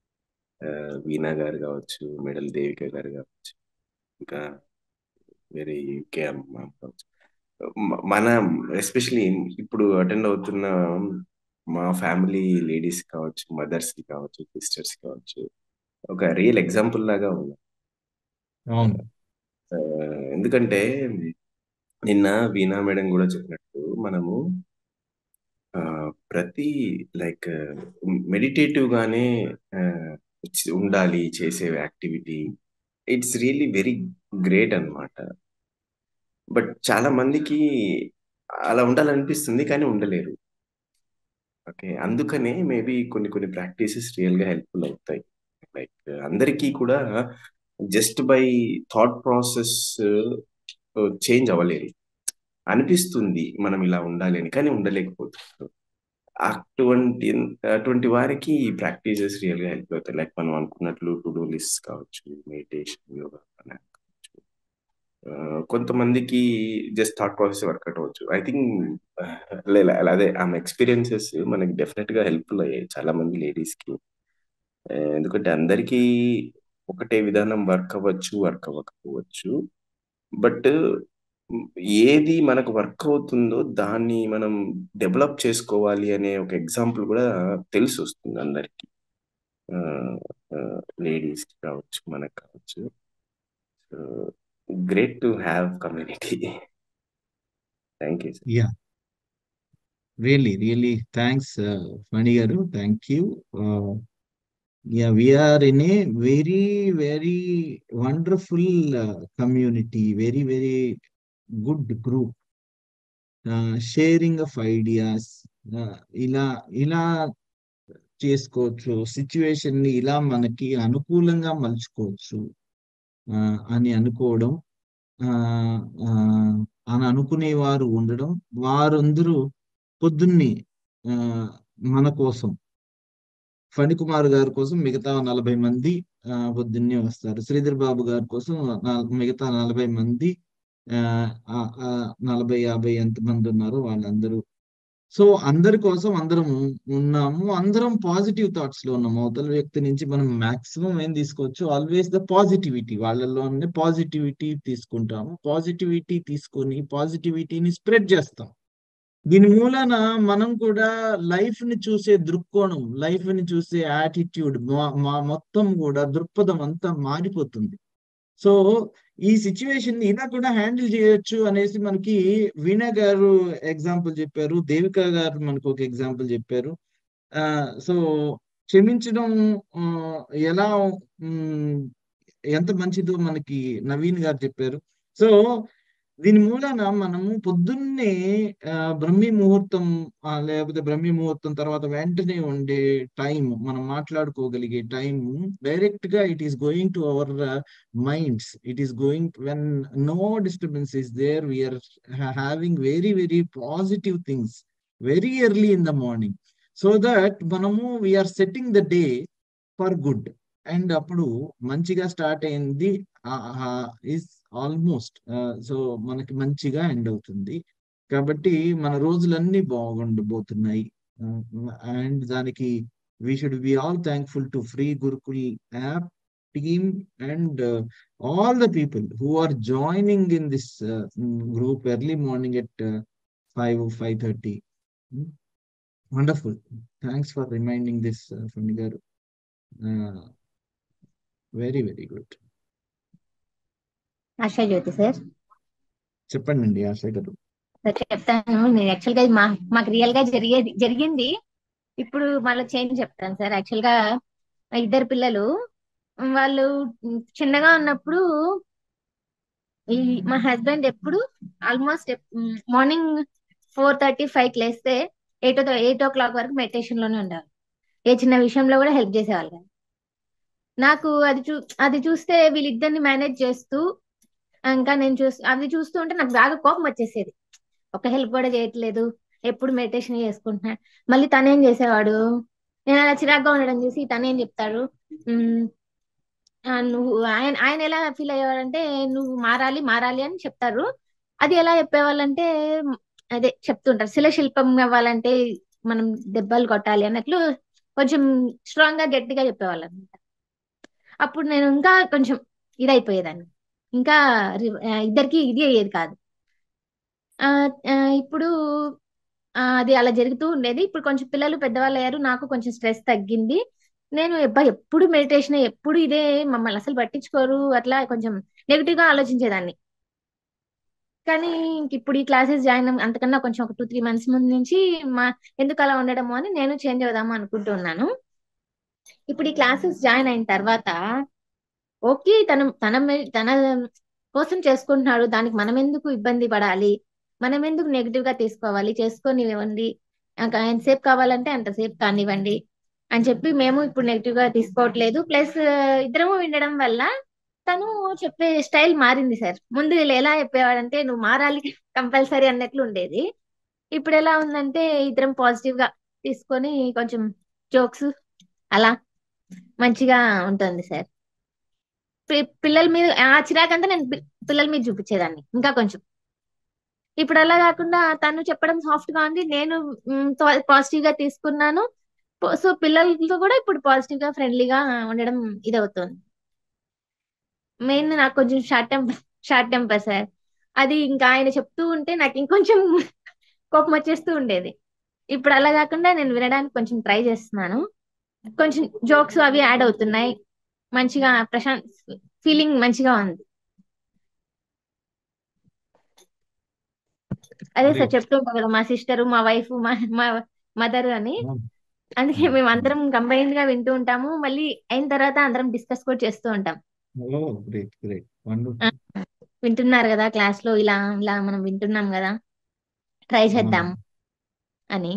ఆ, వీణా గారు కావచ్చు మెడల్ దేవిక గారు కావచ్చు ఇంకా వేరే యూకే అమ్మ కావచ్చు మ- మన ఎస్పెషలీ ఇప్పుడు అటెండ్ అవుతున్న మా ఫ్యామిలీ లేడీస్ కావచ్చు మదర్స్ కి కావచ్చు సిస్టర్స్ కావచ్చు ఒక రియల్ ఎగ్జాంపుల్ లాగా ఉంది అవును ఆ, ఎందుకంటే నిన్న వీణా మేడం కూడా చెప్పినట్టు మనము ఆ, ప్రతి లైక్ మెడిటేటివ్ గానే ఆ, వచ్చి- ఉండాలి చేసే activity it's really very great అన్నమాట బట్ చాలా మందికి అలా ఉండాలనిపిస్తుంది కానీ ఉండలేరు ఓకే అందుకనే మేబీ కొన్ని కొన్ని ప్రాక్టీసెస్ రియల్ గా హెల్ప్ఫుల్ అవుతాయి లైక్ అందరికీ కూడా just by thought process change అవ్వలేరు అనిపిస్తుంది మనం ఇలా ఉండాలి అని కానీ ఉండలేకపోతున్నారు అటువంటి అటువంటి వారికి ఈ ప్రాక్టీసెస్ రియల్ గా హెల్ప్ అవుతాయి లైక్ మనం అనుకున్నట్లు టు డూ లిస్ట్ కావచ్చు మెడిటేషన్ యోగా కావచ్చు ఆ, కొంతమందికి జస్ట్ థాట్ ప్రాసెస్ వర్కౌట్ అవ్వచ్చు ఐ థింక్ అదే ఆమె ఎక్స్పీరియన్సెస్ మనకి డెఫినెట్ గా హెల్ప్ఫుల్ అయ్యాయి చాలా మంది లేడీస్ కి ఆ, ఎందుకంటే అందరికీ ఒకటే విధానం వర్క్ అవ్వచ్చు వర్క్ అవ్వకపోవచ్చు బట్ ఏది మనకు వర్క్ అవుతుందో దాన్ని మనం డెవలప్ చేసుకోవాలి అనే ఒక ఎగ్జాంపుల్ కూడా తెలిసి వస్తుంది అందరికి లేడీస్ కి కావచ్చు మనకు కావచ్చు so great to have community thank you sir yeah really really thanks Phani garu thank you yeah we are in a very very wonderful uh, community very very good group uh, sharing of ideas uh, ఇలా ఇలా చేసుకోవచ్చు situation ని ఇలా మనకి అనుకూలంగా మలుచుకోవచ్చు ఆ, అని అనుకోవడం ఆ, ఆ, అని అనుకునే వారు ఉండడం వారందరూ పొద్దున్నే ఆ, మన కోసం ఫణికుమార్ గారి కోసం మిగతా నలభై మంది ఆ, పొద్దున్నే వస్తారు శ్రీధర్ బాబు గారి కోసం నా- మిగతా నలభై మంది ఆ, ఆ, ఆ, నలభై యాభై ఎంత మంది ఉన్నారో వాళ్ళందరూ సో అందరి కోసం అందరం ఉన్నాము అందరం పాజిటివ్ థాట్స్ లో ఉన్నాము అవతల వ్యక్తి నుంచి మనం మాక్సిమం ఏం తీసుకోవచ్చు ఆల్వేస్ ద పాజిటివిటీ వాళ్ళలోనే పాజిటివిటీ తీసుకుంటాము పాజిటివిటీ తీసుకొని పాజిటివిటీని స్ప్రెడ్ చేస్తాం దీని మూలన మనం కూడా లైఫ్ ని చూసే దృక్కోణం లైఫ్ ని చూసే యాటిట్యూడ్ మా మొత్తం కూడా దృక్పథం అంతా మారిపోతుంది సో ఈ సిచ్యువేషన్ ని ఇలా కూడా హ్యాండిల్ చేయొచ్చు అనేసి మనకి వీణ గారు ఎగ్జాంపుల్ చెప్పారు దేవిక గారు మనకు ఒక ఎగ్జాంపుల్ చెప్పారు ఆ సో క్షమించడం ఆ, ఎలా ఉమ్, ఎంత మంచిదో మనకి నవీన్ గారు చెప్పారు సో దీని మూలన మనము పొద్దున్నే ఆ, బ్రహ్మీ ముహూర్తం ఆ, లేకపోతే బ్రహ్మీ ముహూర్తం తర్వాత వెంటనే ఉండే టైం మనం మాట్లాడుకోగలిగే టైం డైరెక్ట్ గా it is going to our minds it is going when no disturbance is there we are having very very positive things very early in the morning so that మనము we are setting the day for good and అప్పుడు మంచిగా start అయింది is almost so మనకి మంచిగా end అవుతుంది కాబట్టి మన రోజులన్నీ బాగుండబోతున్నాయి అండ్ దానికి we should be all thankful to free Gurukul app team and all the people who are joining in this group early morning at five five thirty wonderful thanks for reminding this Phani garu very very good Asha Jyothi sir చెప్పండి అండి ఆశ గారు sir చెప్తాను నేను actual గా ఇది మా మాకు real గా జరిగేది జరిగింది ఇప్పుడు మళ్ళీ చేంజ్ చెప్తాను సార్ యాక్చువల్ గా మా ఇద్దరు పిల్లలు వాళ్ళు చిన్నగా ఉన్నప్పుడు ఈ మా హస్బెండ్ ఎప్పుడు almost morning four thirty five కి లేస్తే ఎయిట్ ఎయిట్ ఓ క్లాక్ వరకు మెడిటేషన్ లోనే ఉండేవాళ్ళు ఏ చిన్న విషయంలో కూడా హెల్ప్ చేసేవాళ్ళు కాదు. నాకు అది చూ అది చూస్తే వీళ్ళిద్దరిని మేనేజ్ చేస్తూ ఇంకా నేను చూసి అది చూస్తూ ఉంటే నాకు బాగా కోపం వచ్చేసేది ఒక హెల్ప్ కూడా చేయట్లేదు ఎప్పుడు మెడిటేషన్ చేసుకుంటున్నా మళ్ళీ తనేం చేసేవాడు నేను అలా చిరాగ్గా ఉండడం చూసి తనేం చెప్తాడు "ఉమ్, ఆ, నువ్వు ఆయన ఆయన ఎలా ఫీల్ అయ్యేవాడంటే నువ్వు మారాలి మారాలి అని చెప్తారు అది ఎలా చెప్పేవాళ్ళంటే అదే చెప్తుంటారు శిలశిల్పం అవ్వాలంటే మనం దెబ్బలు కొట్టాలి అన్నట్లు కొంచెం స్ట్రాంగ్ గా గట్టిగా చెప్పేవాళ్ళు అనమాట అప్పుడు నేను ఇంకా కొంచెం ఇదైపోయేదాన్ని ఇంకా రి- ఆ, ఇద్దరికి ఇది అయ్యేది కాదు ఆ, ఆ, ఇప్పుడు ఆ, అది అలా జరుగుతూ ఉండేది ఇప్పుడు కొంచెం పిల్లలు పెద్దవాళ్ళు అయ్యారు నాకు కొంచెం స్ట్రెస్ తగ్గింది నేను ఎబ్బా ఎప్పుడు మెడిటేషన్ ఎప్పుడు ఇదే మమ్మల్ని అసలు పట్టించుకోరు అట్లా కొంచెం నెగిటివ్ గా ఆలోచించేదాన్ని కానీ ఇంక ఇప్పుడు ఈ క్లాసెస్ జాయిన్ అంతకన్నా కొంచెం ఒక టూ త్రీ మంత్స్ ముందు నుంచి మా ఎందుకు అలా ఉండడము అని నేను చేంజ్ అవుదాము అనుకుంటున్నాను ఇప్పుడు ఈ క్లాసెస్ జాయిన్ అయిన తర్వాత ఓకే తను తన మె- తన కోసం చేసుకుంటున్నాడు దానికి మనం ఎందుకు ఇబ్బంది పడాలి మనం ఎందుకు నెగిటివ్ గా తీసుకోవాలి చేసుకోనివ్వండి ఇంకా ఎంతసేపు కావాలంటే అంతసేపు కానివ్వండి అని చెప్పి మేము ఇప్పుడు నెగిటివ్ గా తీసుకోవట్లేదు ప్లస్ ఇద్దరము వినడం వల్ల తను చెప్పే స్టైల్ మారింది సార్ ముందు వీళ్ళు ఎలా చెప్పేవాడంటే నువ్వు మారాలి కంపల్సరీ అన్నట్లు ఉండేది ఇప్పుడు ఎలా ఉందంటే ఇద్దరం పాజిటివ్ గా తీసుకొని కొంచెం జోక్స్ అలా మంచిగా ఉంటుంది సార్ పి- పిల్లల మీద ఆ చిరాకంతా నేను పి- పిల్లల మీద చూపించేదాన్ని ఇంకా కొంచెం ఇప్పుడు అలా కాకుండా తను చెప్పడం సాఫ్ట్ గా ఉంది నేను పాజిటివ్ గా తీసుకున్నాను సో పిల్లలతో కూడా ఇప్పుడు పాజిటివ్ గా ఫ్రెండ్లీగా ఉండడం ఇది అవుతుంది మెయిన్ నాకు కొంచెం short temper short temper sir అది ఇంకా ఆయన చెప్తూ ఉంటే నాకు ఇంకొంచెం కోపం వచ్చేస్తూ ఉండేది ఇప్పుడు అలా కాకుండా నేను వినడానికి కొంచెం ట్రై చేస్తున్నాను కొంచెం జోక్స్ అవి యాడ్ అవుతున్నాయి మంచిగా ప్రశాంత్ ఫీలింగ్ మంచిగా ఉంది అదే సార్ గ్రేట్ చెప్తూ ఉంటాం కదా మా సిస్టర్ మా వైఫ్ మా మా మదర్ అని అందుకే మేము అందరం కంబైన్డ్ గా వింటూ ఉంటాము మళ్ళీ అయిన తర్వాత అందరం డిస్కస్ కూడా చేస్తూ ఉంటాం ఓ గ్రేట్ గ్రేట్ ఆ, వండర్ఫుల్ వింటున్నారు కదా క్లాస్ లో ఇలా ఇలా మనం వింటున్నాం కదా ట్రై చేద్దాం అని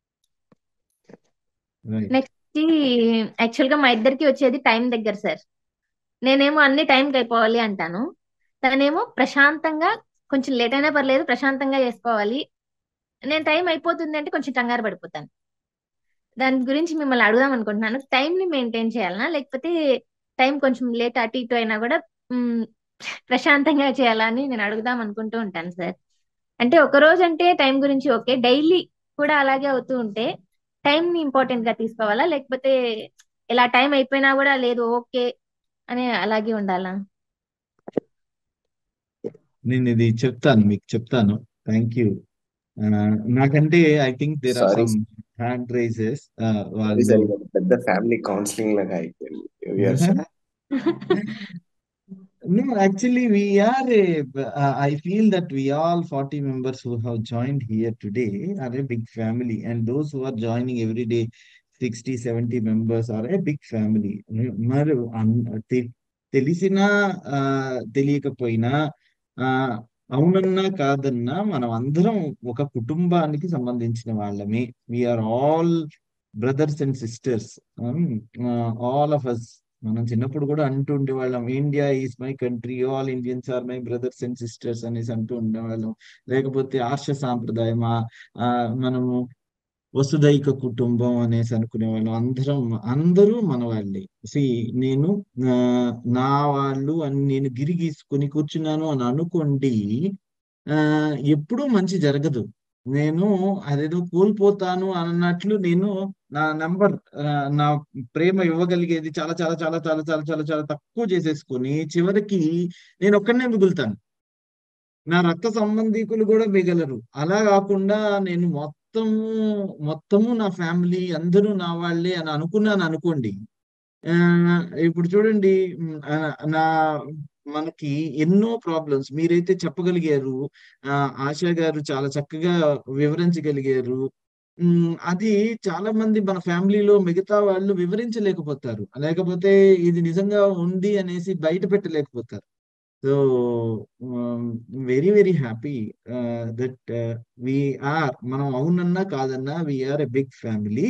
రైట్ నెక్స్ట్ యాక్చువల్ గా మా ఇద్దరికి వచ్చేది టైం దగ్గర సార్ నేనేమో అన్ని టైంకి అయిపోవాలి అంటాను తనేమో ప్రశాంతంగా కొంచెం లేట్ అయినా పర్లేదు ప్రశాంతంగా చేసుకోవాలి నేను టైం అయిపోతుంది అంటే కొంచెం కంగారు పడిపోతాను దాని గురించి మిమ్మల్ని అడుగుదాం అనుకుంటున్నాను టైం ని మెయింటైన్ చేయాలనా లేకపోతే టైం కొంచెం లేట్ అటు ఇటు అయినా కూడా మ్, ప్రశాంతంగా చేయాలా అని నేను అడుగుదాం అనుకుంటూ ఉంటాను సార్ అంటే ఒక రోజు అంటే టైం గురించి ఓకే డైలీ కూడా అలాగే అవుతూ ఉంటే టైం ని ఇంపార్టెంట్ గా తీసుకోవాలా లేకపోతే ఇలా టైం అయిపోయినా కూడా లేదు ఓకే అని అలాగే ఉండాలా నేను ఇది చెప్తాను మీకు చెప్తాను థ్యాంక్ యూ నాకంటే I think there are sorry some hand raises sorry వాళ్ళు సార్ ఇది ఒక పెద్ద ఫ్యామిలీ కౌన్సిలింగ్ లాగా అయిపోయింది We are so- No, actually, we are a, uh, I feel that we all 40 members who have joined here today are a big family, and those who are joining every day, 60, 70 members are a big family. మరి అన్- తె- తెలిసినా ఆ, తెలియకపోయినా ఆ, అవునన్నా కాదన్నా మనం అందరం ఒక కుటుంబానికి సంబంధించిన వాళ్ళమే we are all brothers and sisters all of us మనం చిన్నప్పుడు కూడా అంటూ ఉండేవాళ్ళం India is my country all Indians are my brothers and sisters అనేసి అంటూ ఉండేవాళ్ళం లేకపోతే ఆర్ష సాంప్రదాయం ఆ- ఆ మనము వసుదైక కుటుంబం అనేసి అనుకునేవాళ్ళం అందరం అందరూ మన వాళ్ళే సి నేను ఆ, నా వాళ్ళు అని నేను గిరి గీసుకొని కూర్చున్నాను అని అనుకోండి ఆ ఎప్పుడూ మంచి జరగదు నేను అదేదో కోల్పోతాను అన్నట్లు నేను నా నంబర్ నా ప్రేమ ఇవ్వగలిగేది చాలా చాలా చాలా చాలా చాలా చాలా చాలా తక్కువ చేసేసుకొని చివరికి నేను ఒక్కడనే మిగులుతాను నా రక్త సంబంధీకులు కూడా మిగలరు అలా కాకుండా నేను మొత్తము మొత్తము నా ఫ్యామిలీ అందరూ నా వాళ్ళే అని అనుకున్నాను అనుకోండి ఆ, ఇప్పుడు చూడండి మ్, ఆ, నా మనకి ఎన్నో ప్రాబ్లమ్స్ మీరైతే చెప్పగలిగారు ఆ, ఆశా గారు చాలా చక్కగా వివరించగలిగారు మ్, అది చాలా మంది మన ఫ్యామిలీలో మిగతా వాళ్ళు వివరించలేకపోతారు లేకపోతే ఇది నిజంగా ఉంది అనేసి బయట పెట్టలేకపోతారు so very very happy that are మనం అవునన్నా కాదన్నా we are a big family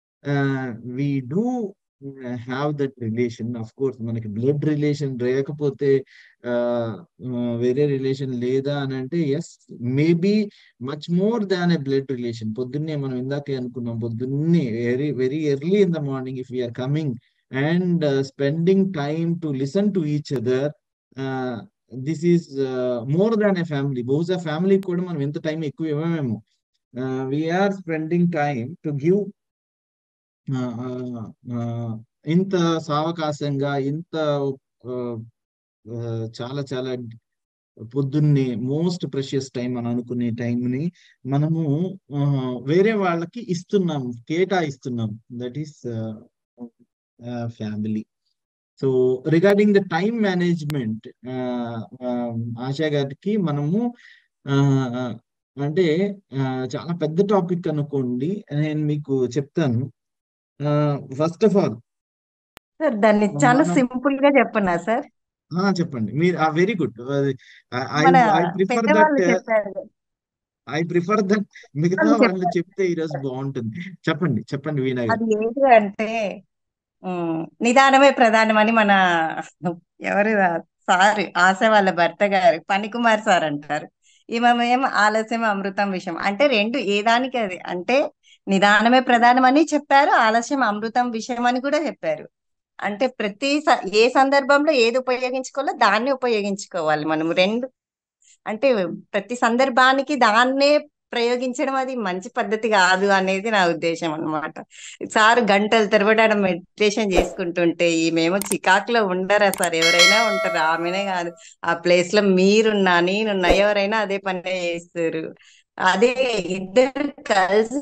we do have that relation of course మనకి బ్లడ్ రిలేషన్ లేకపోతే uh, uh, వేరే రిలేషన్ లేదా అని అంటే yes maybe much more than a blood relation పొద్దున్నే మనం ఇందాకే అనుకున్నాం పొద్దున్నే very very early in the morning if we are coming and spending time to listen to each other this is more than a family బహుశా ఫ్యామిలీకి కూడా మనం ఎంత టైం ఎక్కువ ఇవ్వమేమో we are spending time to give ఇంత సావకాశంగా ఇంత ఆ, ఆ, చాలా చాలా పొద్దున్నే మోస్ట్ ప్రెషియస్ టైం అని అనుకునే టైంని మనము ఆ, వేరే వాళ్ళకి ఇస్తున్నాం కేటాయిస్తున్నాం that is family so regarding the time management Asha గారికి మనము ఆ, అంటే ఆ, చాలా పెద్ద టాపిక్ అనుకోండి నేను మీకు చెప్తాను ఫస్ట్ ఆఫ్ ఆల్ సార్ దాన్ని చాలా మనం సింపుల్ గా చెప్పనా సార్ ఆ, చెప్పండి మీరు వెరీ గుడ్ ఐ మన ఐ ప్రిఫర్ దట్ పెద్దవాళ్ళు చెప్పారు ఐ ప్రిఫర్ దట్ మిగతా వాళ్ళు వాళ్ళు చెప్పారు చెప్తే ఈరోజు బాగుంటుంది చెప్పండి చెప్పండి వీణా గారు అది ఏంటి అంటే ఉమ్, నిదానమే ప్రధానం అని మన ఎవరు సార్ ఆశ వాళ్ళ భర్త గారు పనికుమార్ సార్ అంటారు ఈమెమేం ఆలస్యం అమృతం విషయం అంటే రెండు ఏ దానికి అది అంటే నిదానమే ప్రధానం అని చెప్పారు ఆలస్యం అమృతం విషయం అని కూడా చెప్పారు అంటే ప్రతి స- ఏ సందర్భంలో ఏది ఉపయోగించుకోవాలో దాన్ని ఉపయోగించుకోవాలి మనం రెండు అంటే ప్రతి సందర్భానికి దాన్నే ప్రయోగించడం అది మంచి పద్ధతి కాదు అనేది నా ఉద్దేశం అన్నమాట సార్ గంటలు తరబడి మెడిటేషన్ చేసుకుంటుంటే ఈమెమో చికాకులో ఉండరా సార్ ఎవరైనా ఉంటారు ఆమెనే కాదు ఆ ప్లేస్ లో మీరున్నా నేనున్నా ఎవరైనా అదే పని చేస్తారు అదే ఇద్దరు కలిసి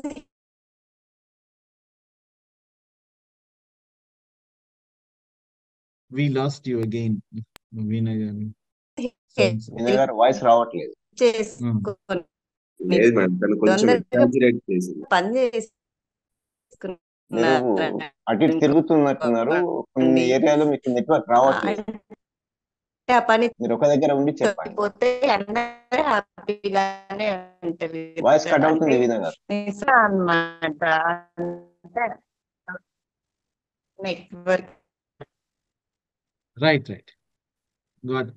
we lost you again Veena garu Sounds- Vinay గారు వాయిస్ రావట్లేదు చేసుకొని లేదు మేడం తను కొంచెం తొందరగా ఎగ్జాజరేట్ చేసింది పని మీరు చేసుకున్నారు అటు ఇటు తిరుగుతున్నట్టున్నారు కొన్ని ఏరియాలో మీకు నెట్వర్క్ రావట్లేదు అంటే ఆ పని మీరు ఒక దగ్గర ఉండి చెప్పండి పోతే అందరూ హ్యాపీగానే ఉంటారు వాయిస్ కట్ అవుతుంది అంటే వినయ్ గారు నిజం అన్నమాట network right right god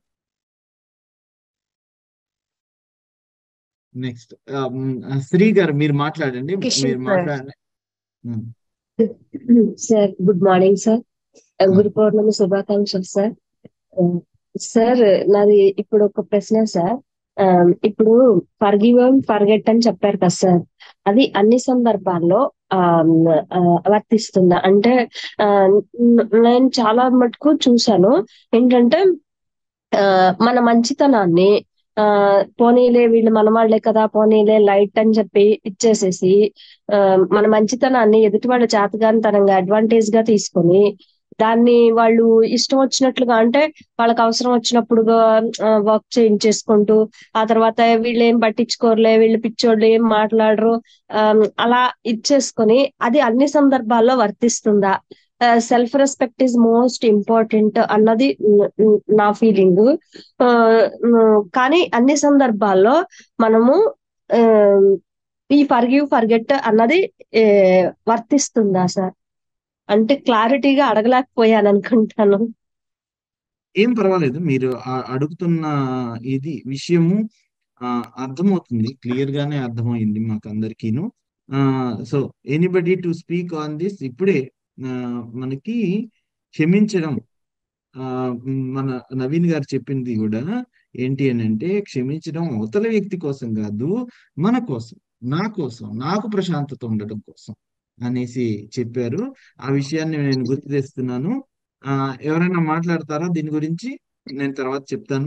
next Shri garu మీరు మాట్లాడండి కిషన్ మీరు సార్. మాట్లాడండి um, sir good morning sir Guru Purnima శుభాకాంక్షలు సార్ సార్ నాది ఇప్పుడు ఒక ప్రశ్న సార్ ఆ, ఇప్పుడు ఫర్గివ్ ఫర్గెట్ అని చెప్పారు కదా సార్ అది అన్ని సందర్భాల్లో ఆ, ఆ, వర్తిస్తుందా అంటే ఆ, న- నేను చాలా మటుకు చూశాను ఏంటంటే ఆ, మన మంచితనాన్ని ఆ పోనీలే వీళ్ళు మన వాళ్ళే కదా పోనీలే లైట్ అని చెప్పి ఇచ్చేసేసి ఆ, మన మంచితనాన్ని ఎదుటి వాళ్ళ చేతగానితనంగా అడ్వాంటేజ్ గా తీసుకొని దాన్ని వాళ్ళు ఇష్టం వచ్చినట్లుగా అంటే వాళ్ళకి అవసరం వచ్చినప్పుడు వర్క్ చేయించేసుకుంటూ ఆ తర్వాత వీళ్ళు ఏం పట్టించుకోరులే వీళ్ళు పిచ్చోళ్ళు ఏం మాట్లాడరు ఆ, అలా ఇచ్చేసుకొని అది అన్ని సందర్భాల్లో వర్తిస్తుందా self respect is most important అన్నది న- న- నా ఫీలింగ్ కానీ అన్ని సందర్భాల్లో మనము ఆ, ఈ ఫర్గివ్ ఫర్గెట్ అన్నది ఏ, వర్తిస్తుందా సార్ అంటే క్లారిటీగా అడగలేకపోయాను అనుకుంటాను ఏం పర్వాలేదు మీరు ఆ- అడుగుతున్న ఇది విషయము ఆ, అర్థమవుతుంది క్లియర్ గానే అర్థమైంది మాకు అందరికీను so anybody to speak on this ఇప్పుడే ఆ, మనకి క్షమించడం ఆ, మన నవీన్ గారు చెప్పింది కూడా ఏంటి అని అంటే క్షమించడం అవతల వ్యక్తి కోసం కాదు మన కోసం నా కోసం నాకు ప్రశాంతత ఉండడం కోసం అనేసి చెప్పారు ఆ విషయాన్ని నేను గుర్తు తెస్తున్నాను ఆ, ఎవరైనా మాట్లాడతారా దీని గురించి నేను తర్వాత చెప్తాను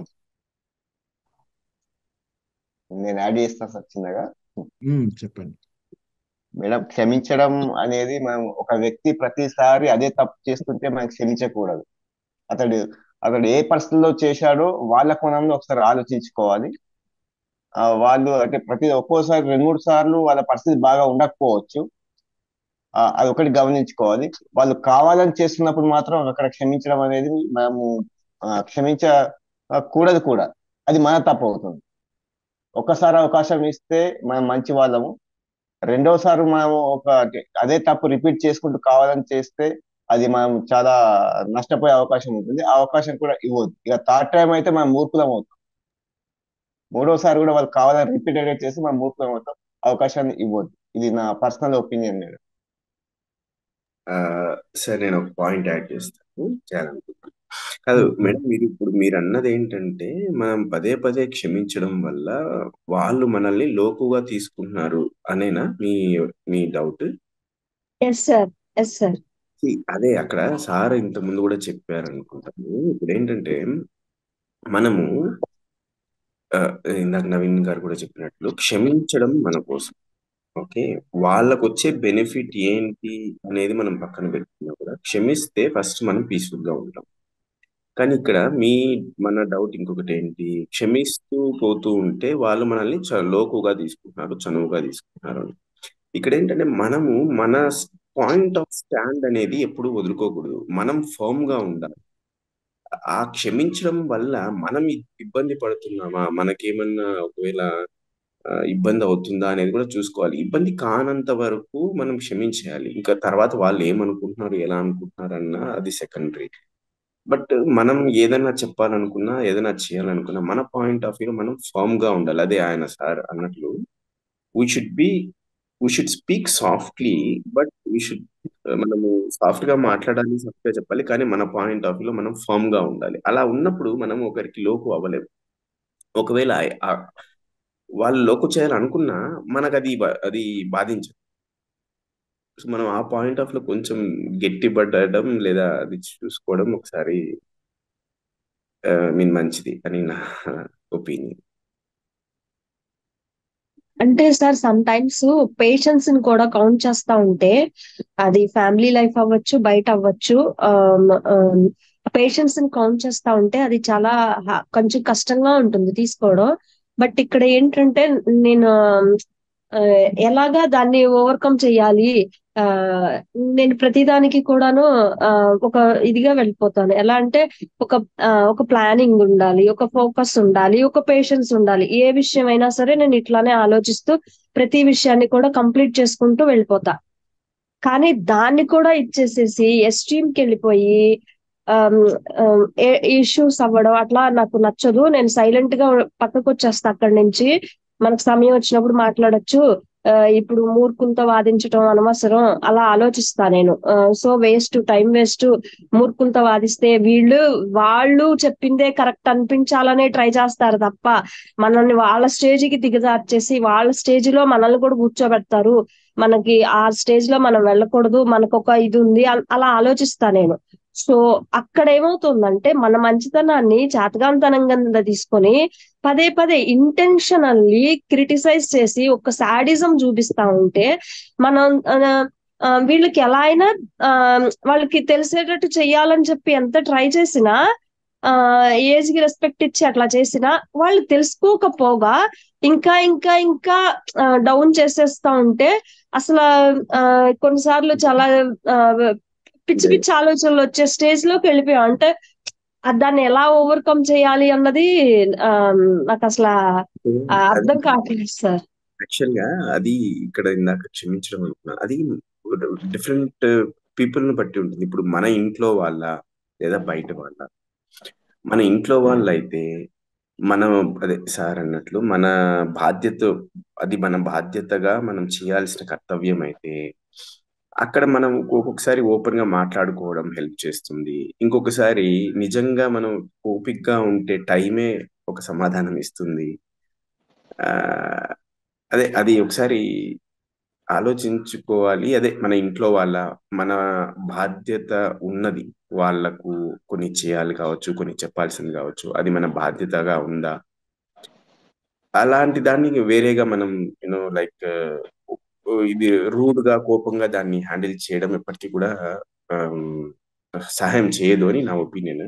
నేను యాడ్ చేస్తాను సార్ చిన్నగా ఉమ్, చెప్పండి మేడం క్షమించడం అనేది మనం ఒక వ్యక్తి ప్రతిసారి అదే తప్పు చేస్తుంటే మనం క్షమించకూడదు అతడు అతడు ఏ పరిస్థితుల్లో చేశాడో వాళ్ళ కోణంలో ఒకసారి ఆలోచించుకోవాలి ఆ వాళ్ళు అంటే ప్రతి ఒక్కోసారి రెండు మూడు సార్లు వాళ్ళ పరిస్థితి బాగా ఉండకపోవచ్చు ఆ, అది ఒకటి గమనించుకోవాలి వాళ్ళు కావాలని చేస్తున్నప్పుడు మాత్రం అక్కడ క్షమించడం అనేది మనము ఆ, క్షమించ ఆ, కూడదు కూడా అది మన తప్పు అవుతుంది ఒక్కసారి అవకాశం ఇస్తే మనం మంచి వాళ్ళము రెండోసారి మనం ఒక అంటే అదే తప్పు రిపీట్ చేసుకుంటూ కావాలని చేస్తే అది మనం చాలా నష్టపోయే అవకాశం ఉంటుంది ఆ అవకాశం కూడా ఇవ్వద్దు ఇక థర్డ్ టైం అయితే మనం మూర్ఖులం అవుతాం మూడోసారి కూడా వాళ్ళు కావాలని రిపీటెడ్ గా చేసి మనం మూర్ఖులం అవుతాం అవకాశాన్ని ఇవ్వద్దు ఇది నా పర్సనల్ ఒపీనియన్ మేడం ఆ, సరే నేను ఒక పాయింట్ యాడ్ చేస్తాను చేయాలనుకుంటున్నాను కాదు మేడం మీరు ఇప్పుడు మీరు అన్నది ఏంటంటే మనం పదే పదే క్షమించడం వల్ల వాళ్ళు మనల్ని లోకుగా తీసుకుంటున్నారు అనేనా మీ మీ doubt yes sir yes sir See, అదే అక్కడ సార్ ఇంత ముందు కూడా చెప్పారు అనుకుంటాను ఇప్పుడు ఏంటంటే మనము ఆ, ఇందాక నవీన్ గారు కూడా చెప్పినట్లు క్షమించడం మన కోసం ఓకే వాళ్ళకు వచ్చే బెనిఫిట్ ఏంటి అనేది మనం పక్కన పెట్టుకున్నా కూడా క్షమిస్తే ఫస్ట్ మనం పీస్ఫుల్ గా ఉంటాం కానీ ఇక్కడ మీ మన డౌట్ ఇంకొకటి ఏంటి క్షమిస్తూ పోతూ ఉంటే వాళ్ళు మనల్ని చ- లోకుగా తీసుకుంటున్నారు చనువుగా తీసుకుంటున్నారు అని. ఇక్కడ ఏంటంటే మనము మన పాయింట్ ఆఫ్ స్టాండ్ అనేది ఎప్పుడు వదులుకోకూడదు మనం ఫర్మ్ గా ఉండాలి ఆ క్షమించడం వల్ల మనం ఇ- ఇబ్బంది పడుతున్నామా మనకేమన్నా ఒకవేళ ఆ, ఇబ్బంది అవుతుందా అనేది కూడా చూసుకోవాలి ఇబ్బంది కానంత వరకు మనం క్షమించేయాలి ఇంకా తర్వాత వాళ్ళు ఏమనుకుంటున్నారు ఎలా అనుకుంటున్నారు అన్న అది సెకండరీ బట్ మనం ఏదైనా చెప్పాలనుకున్నా ఏదైనా చేయాలనుకున్నా మన పాయింట్ ఆఫ్ వ్యూ మనం ఫర్మ్ గా ఉండాలి అదే ఆయన సార్ అన్నట్లు we should be we should speak softly but we should మనము సాఫ్ట్ గా మాట్లాడాలి సాఫ్ట్ గా చెప్పాలి కానీ మన పాయింట్ ఆఫ్ వ్యూలో మనం ఫర్మ్ గా ఉండాలి అలా ఉన్నప్పుడు మనం ఒకరికి లోకు అవ్వలేము ఒకవేళ ఆ- ఆ- వాళ్ళు లోకు చేయాలనుకున్నా మనకు అది బా- అది బాధించదు సో మనం ఆ పాయింట్ ఆఫ్ లో కొంచెం గట్టిపడడం లేదా అది చూసుకోవడం ఒకసారి మీన్ మంచిది అని నా ఒపీనియన్ అంటే సార్ సమ్ టైమ్స్ పేషెన్స్ ని కూడా కౌంట్ చేస్తా ఉంటే అది ఫ్యామిలీ లైఫ్ అవ్వచ్చు బయట అవ్వచ్చు పేషెన్స్ ని కౌంట్ చేస్తా ఉంటే అది చాలా హ- కొంచెం కష్టంగా ఉంటుంది తీసుకోవడం బట్ ఇక్కడ ఏంటంటే నేను ఆ, ఎలాగా దాన్ని ఓవర్కమ్ చేయాలి ఆ నేను ప్రతిదానికి కూడాను ఆ, ఒక ఇదిగా వెళ్ళిపోతాను ఎలా అంటే ఒక ఆ, ఒక ప్లానింగ్ ఉండాలి ఒక ఫోకస్ ఉండాలి ఒక పేషెన్స్ ఉండాలి ఏ విషయం అయినా సరే నేను ఇట్లానే ఆలోచిస్తూ ప్రతి విషయాన్ని కూడా కంప్లీట్ చేసుకుంటూ వెళ్ళిపోతా కానీ దాన్ని కూడా ఇచ్చేసేసి ఎస్ట్రీమ్ కి వెళ్ళిపోయి ఇష్యూస్ అవ్వడం అట్లా నాకు నచ్చదు నేను సైలెంట్ గా పక్కకు వచ్చేస్తా అక్కడి నుంచి మనకు సమయం వచ్చినప్పుడు మాట్లాడొచ్చు ఆ, ఇప్పుడు మూర్ఖులతో వాదించడం అనవసరం అలా ఆలోచిస్తా నేను సో వేస్ట్ టైం వేస్ట్ మూర్ఖులతో వాదిస్తే వీళ్ళు వాళ్ళు చెప్పిందే కరెక్ట్ అనిపించాలనే ట్రై చేస్తారు తప్ప మనల్ని వాళ్ళ స్టేజ్ కి దిగజార్చేసి వాళ్ళ స్టేజ్ లో మనల్ని కూడా కూర్చోబెడతారు మనకి ఆ స్టేజ్ లో మనం వెళ్ళకూడదు మనకు ఒక ఇది ఉంది అ- అలా ఆలోచిస్తా నేను సో అక్కడ ఏమవుతుందంటే మన మంచితనాన్ని చాతగాంతనంగా తీసుకొని పదే పదే ఇంటెన్షనల్లీ క్రిటిసైజ్ చేసి ఒక సాడిజం చూపిస్తా ఉంటే మనం ఆ, ఆ, వీళ్ళకి ఎలా అయినా ఆ, వాళ్ళకి తెలిసేటట్టు చెయ్యాలని చెప్పి ఎంత ట్రై చేసినా ఆ ఏజ్ కి రెస్పెక్ట్ ఇచ్చి అట్లా చేసినా వాళ్ళు తెలుసుకోకపోగా ఇంకా ఇంకా ఇంకా డౌన్ చేసేస్తా ఉంటే అసలు ఆ, కొన్నిసార్లు చాలా ఆ, పిచ్చి పిచ్చి ఆలోచనలు వచ్చే స్టేజ్ లోకి వెళ్ళిపోయాం అంటే ఆ దాన్ని ఎలా ఓవర్కమ్ చేయాలి అన్నది ఆ, నాకు అసలు ఆ, అర్థం కావట్లేదు సార్ యాక్చువల్ గా అది ఇక్కడ ఇందాక క్షమించడం అనుకున్నా అది డిఫరెంట్ పీపుల్ ని బట్టి ఉంటుంది ఇప్పుడు మన ఇంట్లో వాళ్ళ లేదా బయట వాళ్ళ మన ఇంట్లో వాళ్ళు అయితే మనం అదే సార్ అన్నట్లు మన బాధ్యత అది మన బాధ్యతగా మనం చేయాల్సిన కర్తవ్యం అయితే అక్కడ మనం ఒక్కొక్కసారి ఓపెన్ గా మాట్లాడుకోవడం హెల్ప్ చేస్తుంది ఇంకొకసారి నిజంగా మనం ఓపిక్ గా ఉంటే టైమే ఒక సమాధానం ఇస్తుంది ఆ, అదే అది ఒకసారి ఆలోచించుకోవాలి అదే మన ఇంట్లో వాళ్ళ మన బాధ్యత ఉన్నది వాళ్ళకు కొన్ని చేయాలి కావచ్చు కొన్ని చెప్పాల్సింది కావచ్చు అది మన బాధ్యతగా ఉందా అలాంటి దాన్ని వేరేగా మనం యూనో లైక్ ఇది రూడ్ గా కోపంగా దాన్ని హ్యాండిల్ చేయడం ఎప్పటికీ కూడా ఆమ్, సహాయం చేయదు అని నా opinion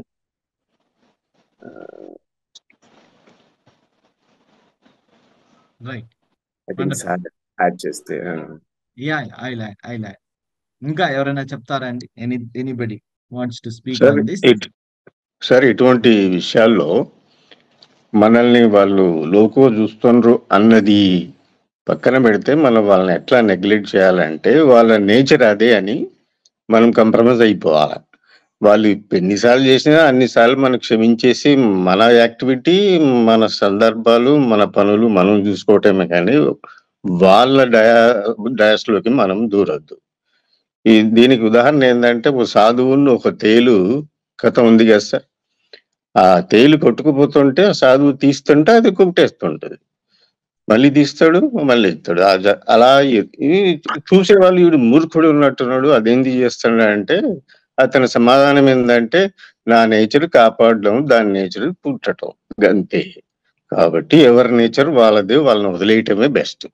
right I think wonderful sir add చేస్తే ఆ. Yeah I like I like ఇంకా ఎవరైనా చెప్తారా అండి any anybody wants to speak sir on this it sir ఇటువంటి విషయాల్లో మనల్ని వాళ్ళు లోకో చూస్తుండ్రు అన్నది పక్కన పెడితే మనం వాళ్ళని ఎట్లా నెగ్లెక్ట్ చేయాలంటే వాళ్ళ నేచర్ అదే అని మనం కంప్రమైజ్ అయిపోవాలి వాళ్ళు ఎన్నిసార్లు చేసినా అన్నిసార్లు మనం క్షమించేసి మన యాక్టివిటీ మన సందర్భాలు మన పనులు మనం చూసుకోవటమే కానీ వాళ్ళ డయా డయాస్లోకి మనం దూరద్దు ఈ దీనికి ఉదాహరణ ఏంటంటే ఒక సాధువును ఒక తేలు కథ ఉంది కదా సార్ ఆ తేలు కొట్టుకుపోతుంటే ఆ సాధువు తీస్తుంటే అది కుట్టేస్తుంటది మళ్ళీ తీస్తాడు మళ్ళీ ఇస్తాడు ఆ జ- అలా ఇ- ఇది చూసే వాళ్ళు వీడు మూర్ఖుడు ఉన్నట్టున్నాడు అదేంది చేస్తున్నాడు అంటే అతని సమాధానం ఏంటంటే నా నేచర్ కాపాడడం దాని నేచర్ పుట్టడం అంతే కాబట్టి ఎవరి నేచర్ వాళ్ళదే వాళ్ళని వదిలేయటమే best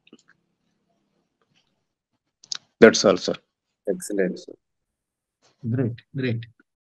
that's all sir excellent sir great great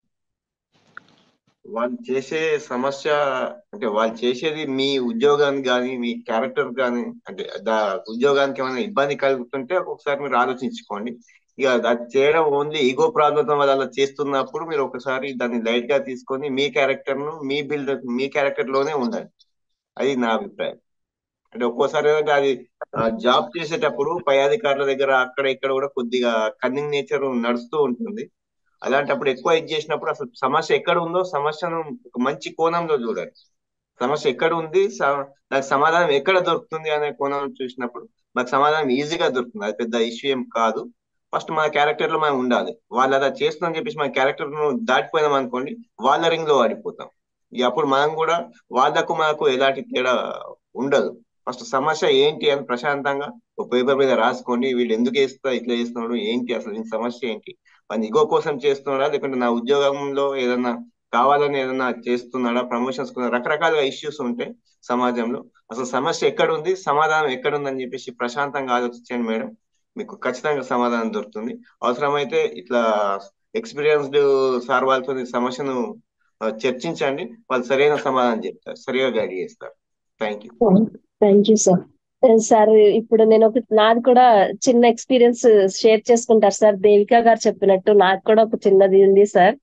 వాళ్ళు చేసే సమస్య అంటే వాళ్ళు చేసేది మీ ఉద్యోగానికి కానీ మీ క్యారెక్టర్ కానీ అంటే దా ఉద్యోగానికి ఏమైనా ఇబ్బంది కలుగుతుంటే ఒకసారి మీరు ఆలోచించుకోండి ఇక అది చేయడం ఓన్లీ ఈగో ప్రాబ్లం వల్ల అలా చేస్తున్నప్పుడు మీరు ఒకసారి దాన్ని లైట్ గా తీసుకొని మీ క్యారెక్టర్ ను మీ బిల్డ్ మీ క్యారెక్టర్ లోనే ఉండండి అది నా అభిప్రాయం అంటే ఒక్కోసారి ఏంటంటే అది జాబ్ చేసేటప్పుడు పై అధికారుల దగ్గర అక్కడ ఇక్కడ కూడా కొద్దిగా కన్నింగ్ నేచర్ నడుస్తూ ఉంటుంది అలాంటప్పుడు ఎక్కువ ఇది చేసినప్పుడు అసలు సమస్య ఎక్కడ ఉందో సమస్యను ఒక మంచి కోణంలో చూడాలి సమస్య ఎక్కడ ఉంది స- దానికి సమాధానం ఎక్కడ దొరుకుతుంది అనే కోణం చూసినప్పుడు మాకు సమాధానం ఈజీగా దొరుకుతుంది అది పెద్ద ఇష్యూ ఏం కాదు ఫస్ట్ మన క్యారెక్టర్ లో మనం ఉండాలి వాళ్ళు అలా చేస్తుందని చెప్పేసి మన క్యారెక్టర్ ను దాటిపోయినాం అనుకోండి వాళ్ళ రింగ్ లో వాడిపోతాం ఇక అప్పుడు మనం కూడా వాళ్ళకు మనకు ఎలాంటి తేడా ఉండదు ఫస్ట్ సమస్య ఏంటి అని ప్రశాంతంగా ఒక పేపర్ మీద రాసుకోండి వీళ్ళు ఎందుకు వేస్తా ఇట్లా చేస్తున్నాడు ఏంటి అసలు దీని సమస్య ఏంటి వాడిని ఇగో కోసం చేస్తున్నాడా లేకుంటే నా ఉద్యోగంలో ఏదన్నా కావాలని ఏదన్నా చేస్తున్నాడా ప్రమోషన్స్ రకరకాల ఇష్యూస్ ఉంటాయి సమాజంలో అసలు సమస్య ఎక్కడ ఉంది సమాధానం ఎక్కడ ఉంది అని చెప్పేసి ప్రశాంతంగా ఆలోచించండి మేడం మీకు ఖచ్చితంగా సమాధానం దొరుకుతుంది అవసరమైతే ఇట్లా ఎక్స్పీరియన్స్డ్ సార్ వాళ్ళతో ఈ సమస్యను ఆ, చర్చించండి వాళ్ళు సరైన సమాధానం చెప్తారు సరిగా గైడ్ చేస్తారు thank you thank you sir sir ఇప్పుడు నేను ఒక నాది కూడా చిన్న ఎక్స్పీరియన్స్ షేర్ చేసుకుంటారు సార్ దేవిక గారు చెప్పినట్టు నాకు కూడా ఒక చిన్నది ఉంది సార్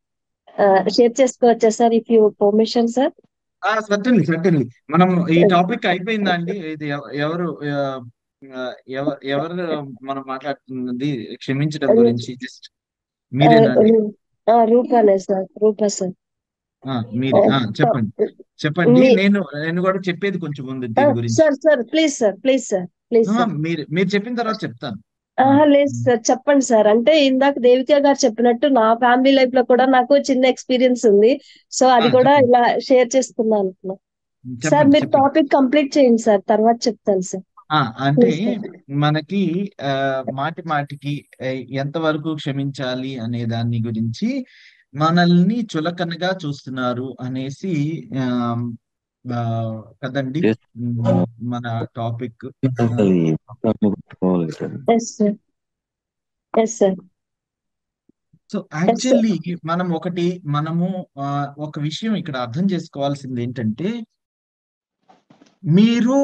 షేర్ చేసుకోవచ్చా sir if you permission sir certainly certainly మనం ఈ టాపిక్ అయిపోయిందా అండి ఇది ఎవ- ఎవరు ఆ, ఆ, ఎవ- ఎవరు మనం మాట్లాడుతున్నది క్షమించడం గురించి జస్ట్ మీరేనా అండి రూపానే సార్ రూపా సార్ ఆ, మీరే ఆ, చెప్పండి చెప్పండి మీ- నేను నేను కూడా చెప్పేది కొంచెం ఉంది దీని గురించి sir sir please sir please sir please ఆ, సార్ మీరు మీరు చెప్పిన తర్వాత చెప్తాను ఆహా, లేదు సార్ చెప్పండి సార్ అంటే ఇందాక దేవిక గారు చెప్పినట్టు నా ఫ్యామిలీ లైఫ్ లో కూడా నాకు చిన్న ఎక్స్పీరియన్స్ ఉంది సో అది ఆ, కూడా చెప్పండి. ఇలా షేర్ చేసుకున్నాను అనుకున్నా సార్ చెప్పండి మీరు చెప్పండి టాపిక్ కంప్లీట్ చేయండి సార్ తర్వాత చెప్తాను సార్ ఆ, అంటే Yes, sir. మనకి ఆ, మాటి మాటికి ఆ, ఎంతవరకు క్షమించాలి అనే దాని గురించి మనల్ని చులకనగా చూస్తున్నారు అనేసి ఆ, ఆ, కదండి ఉమ్, మన topic yes sir yes sir so actually మనం ఒకటి మనము ఆ, ఒక విషయం ఇక్కడ అర్థం చేసుకోవాల్సింది ఏంటంటే మీరు